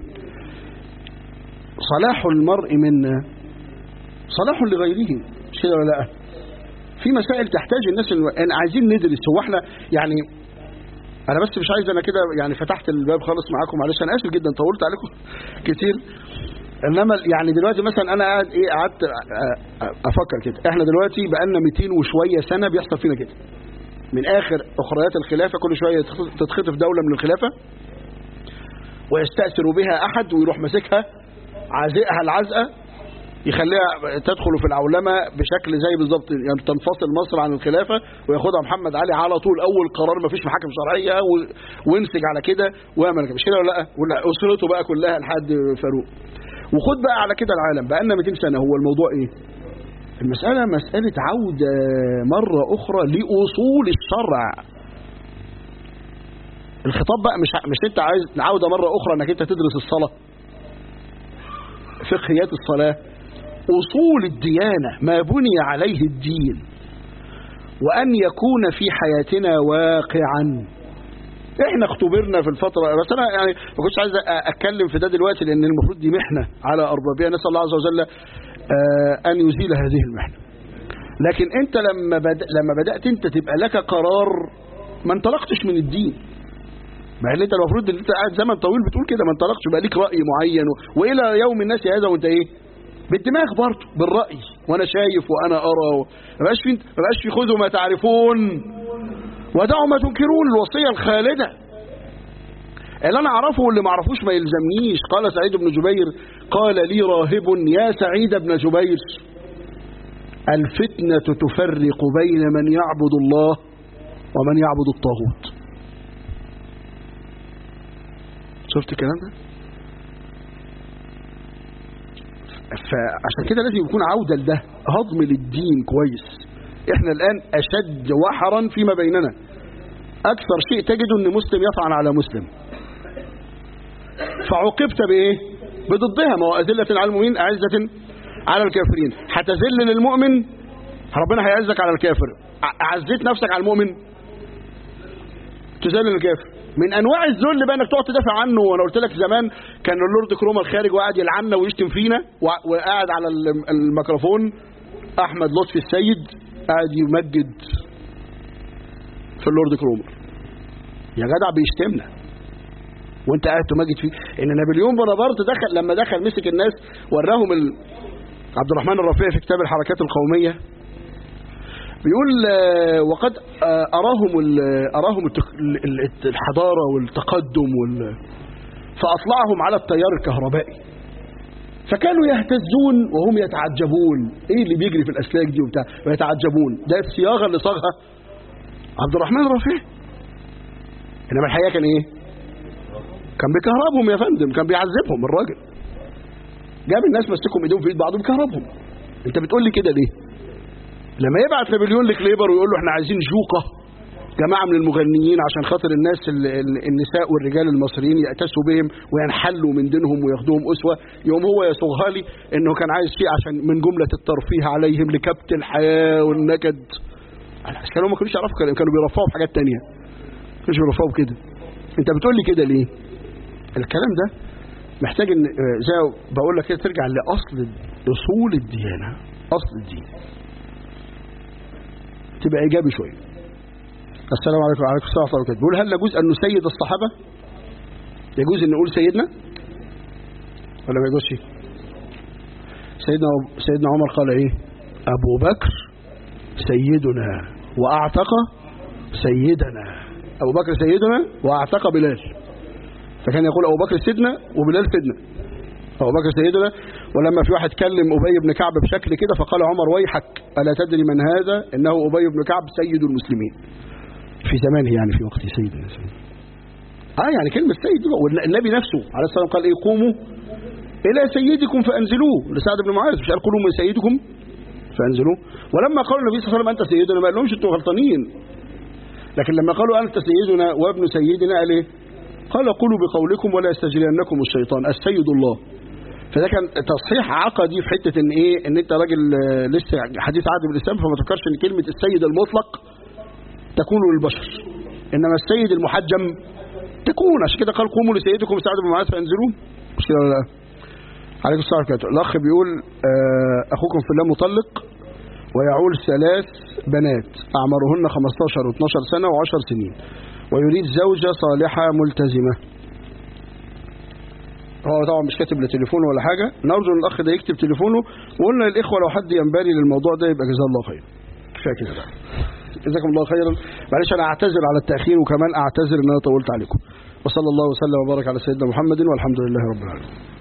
صلاح المرء منا صلاح لغيره مش كده ولا لا في مسائل تحتاج الناس الو... ان عايزين ندرس هو احنا يعني انا بس مش عايز انا كده يعني فتحت الباب خالص معاكم معلش انا اسف جدا طولت عليكم كتير انما يعني دلوقتي مثلا انا قاعد ايه قعدت أ- أ- افكر كده احنا دلوقتي بقالنا 200 وشويه سنه بيحصل فينا كده من اخر اخريات الخلافه كل شويه يتخ- تتخطف دوله من الخلافه ويستأثر بها احد ويروح ماسكها عازقها العزقه يخليها تدخل في العولمه بشكل زي بالظبط يعني تنفصل مصر عن الخلافه وياخدها محمد علي على طول اول قرار ما فيش محاكم شرعيه و- وينسج على كده ويعمل كده مش كده ولا لا ولا اسرته بقى كلها لحد فاروق وخد بقى على كده العالم بقى لنا 200 سنه هو الموضوع ايه المساله مساله عوده مره اخرى لاصول الشرع الخطاب بقى مش مش انت عايز عوده مره اخرى انك انت تدرس الصلاه فقهيات الصلاه اصول الديانه ما بني عليه الدين وان يكون في حياتنا واقعا احنا اختبرنا في الفترة بس انا يعني ما كنتش عايز أ- اتكلم في ده دلوقتي لان المفروض دي محنة على اربابها نسأل الله عز وجل آه، ان يزيل هذه المحنة لكن انت لما بدأ لما بدأت انت تبقى لك قرار ما انطلقتش من الدين ما اللي انت المفروض ان انت قاعد زمن طويل بتقول كده ما انطلقتش بقى ليك رأي معين و... والى يوم الناس هذا وانت ايه بالدماغ برضه بالرأي وانا شايف وانا ارى و... ما بقاش في ما بقاش في خذوا ما تعرفون ودعوا ما تنكرون الوصية الخالدة اللي انا اعرفه واللي ما اعرفوش ما يلزمنيش قال سعيد بن جبير قال لي راهب يا سعيد بن جبير الفتنة تفرق بين من يعبد الله ومن يعبد الطاغوت شفت الكلام ده فعشان كده لازم يكون عودة لده هضم للدين كويس احنا الان اشد وحرا فيما بيننا اكثر شيء تجد ان مسلم يطعن على مسلم فعوقبت بايه بضدها ما هو اذله على المؤمنين اعزه على الكافرين هتذل للمؤمن ربنا هيعزك على الكافر ع- عزيت نفسك على المؤمن تذل للكافر من انواع الذل بقى انك تقعد تدافع عنه وانا قلت لك زمان كان اللورد كروما الخارج وقاعد يلعننا ويشتم فينا وع- وقاعد على الم- الميكروفون احمد لطفي السيد قاعد يمجد في اللورد كرومر يا جدع بيشتمنا وانت قاعد تمجد فيه ان نابليون بونابرت دخل لما دخل مسك الناس وراهم ال... عبد الرحمن الرفيع في كتاب الحركات القوميه بيقول آه، وقد آه، اراهم ال- اراهم التك- ال- ال- الحضاره والتقدم وال... فاطلعهم على التيار الكهربائي فكانوا يهتزون وهم يتعجبون ايه اللي بيجري في الاسلاك دي وبتاع ويتعجبون ده الصياغه اللي صاغها عبد الرحمن الرفيع انما الحقيقه كان ايه كان بيكهربهم يا فندم كان بيعذبهم الراجل جاب الناس مسكهم ايديهم في ايد بعض وبيكهربهم انت بتقول لي كده ليه لما يبعت نابليون لكليبر ويقول له احنا عايزين جوقه جماعه من المغنيين عشان خاطر الناس ال- ال- النساء والرجال المصريين يأتسوا بهم وينحلوا من دينهم وياخدوهم اسوه يوم هو يصوغها لي انه كان عايز شيء عشان من جمله الترفيه عليهم لكبت الحياه والنكد بس كانوا ما كانوش يعرفوا كده، كانوا بيرفعوا بحاجات تانية ما كانوش بيرفعوا كده انت بتقول لي كده ليه الكلام ده محتاج ان آه، زي ما بقول لك كده ترجع لاصل اصول الديانه اصل الدين تبقى ايجابي شويه السلام عليكم وعليكم السلام ورحمه الله وبركاته بيقول هل يجوز ان نسيد الصحابه يجوز ان نقول سيدنا ولا ما يجوزش سيدنا سيدنا عمر قال ايه ابو بكر سيدنا واعتق سيدنا ابو بكر سيدنا واعتق بلال فكان يقول ابو بكر سيدنا وبلال سيدنا ابو بكر سيدنا ولما في واحد كلم ابي بن كعب بشكل كده فقال عمر ويحك الا تدري من هذا انه ابي بن كعب سيد المسلمين في زمانه يعني في وقت سيدنا اه يعني كلمه سيد دي بقى. والنبي نفسه عليه الصلاه والسلام قال ايه قوموا الى سيدكم فانزلوه لسعد بن معاذ مش قال قولوا من سيدكم فانزلوه ولما قال النبي صلى الله عليه وسلم انت سيدنا ما قالهمش انتوا غلطانين لكن لما قالوا انت سيدنا وابن سيدنا قال ايه قال قولوا بقولكم ولا يستجرينكم الشيطان السيد الله فده كان تصحيح عقدي في حته ان ايه ان انت راجل آه، لسه حديث عهد بالاسلام فما تفكرش ان كلمه السيد المطلق تكون للبشر انما السيد المحجم تكون عشان كده قال قوموا لسيدكم سعد بن معاذ فانزلوه مش كده ولا لا عليكم السلام عليكم الاخ بيقول آه، اخوكم في الله مطلق ويعول ثلاث بنات اعمارهن 15 و12 سنه و10 سنين ويريد زوجه صالحه ملتزمه هو طبعا مش كاتب له تليفون ولا حاجه نرجو ان الاخ ده يكتب تليفونه وقلنا للاخوه لو حد ينبغي للموضوع ده يبقى جزاه الله خير كفايه كده بقى جزاكم الله خيرا معلش انا اعتذر على التاخير وكمان اعتذر ان انا طولت عليكم وصلى الله وسلم وبارك على سيدنا محمد والحمد لله رب العالمين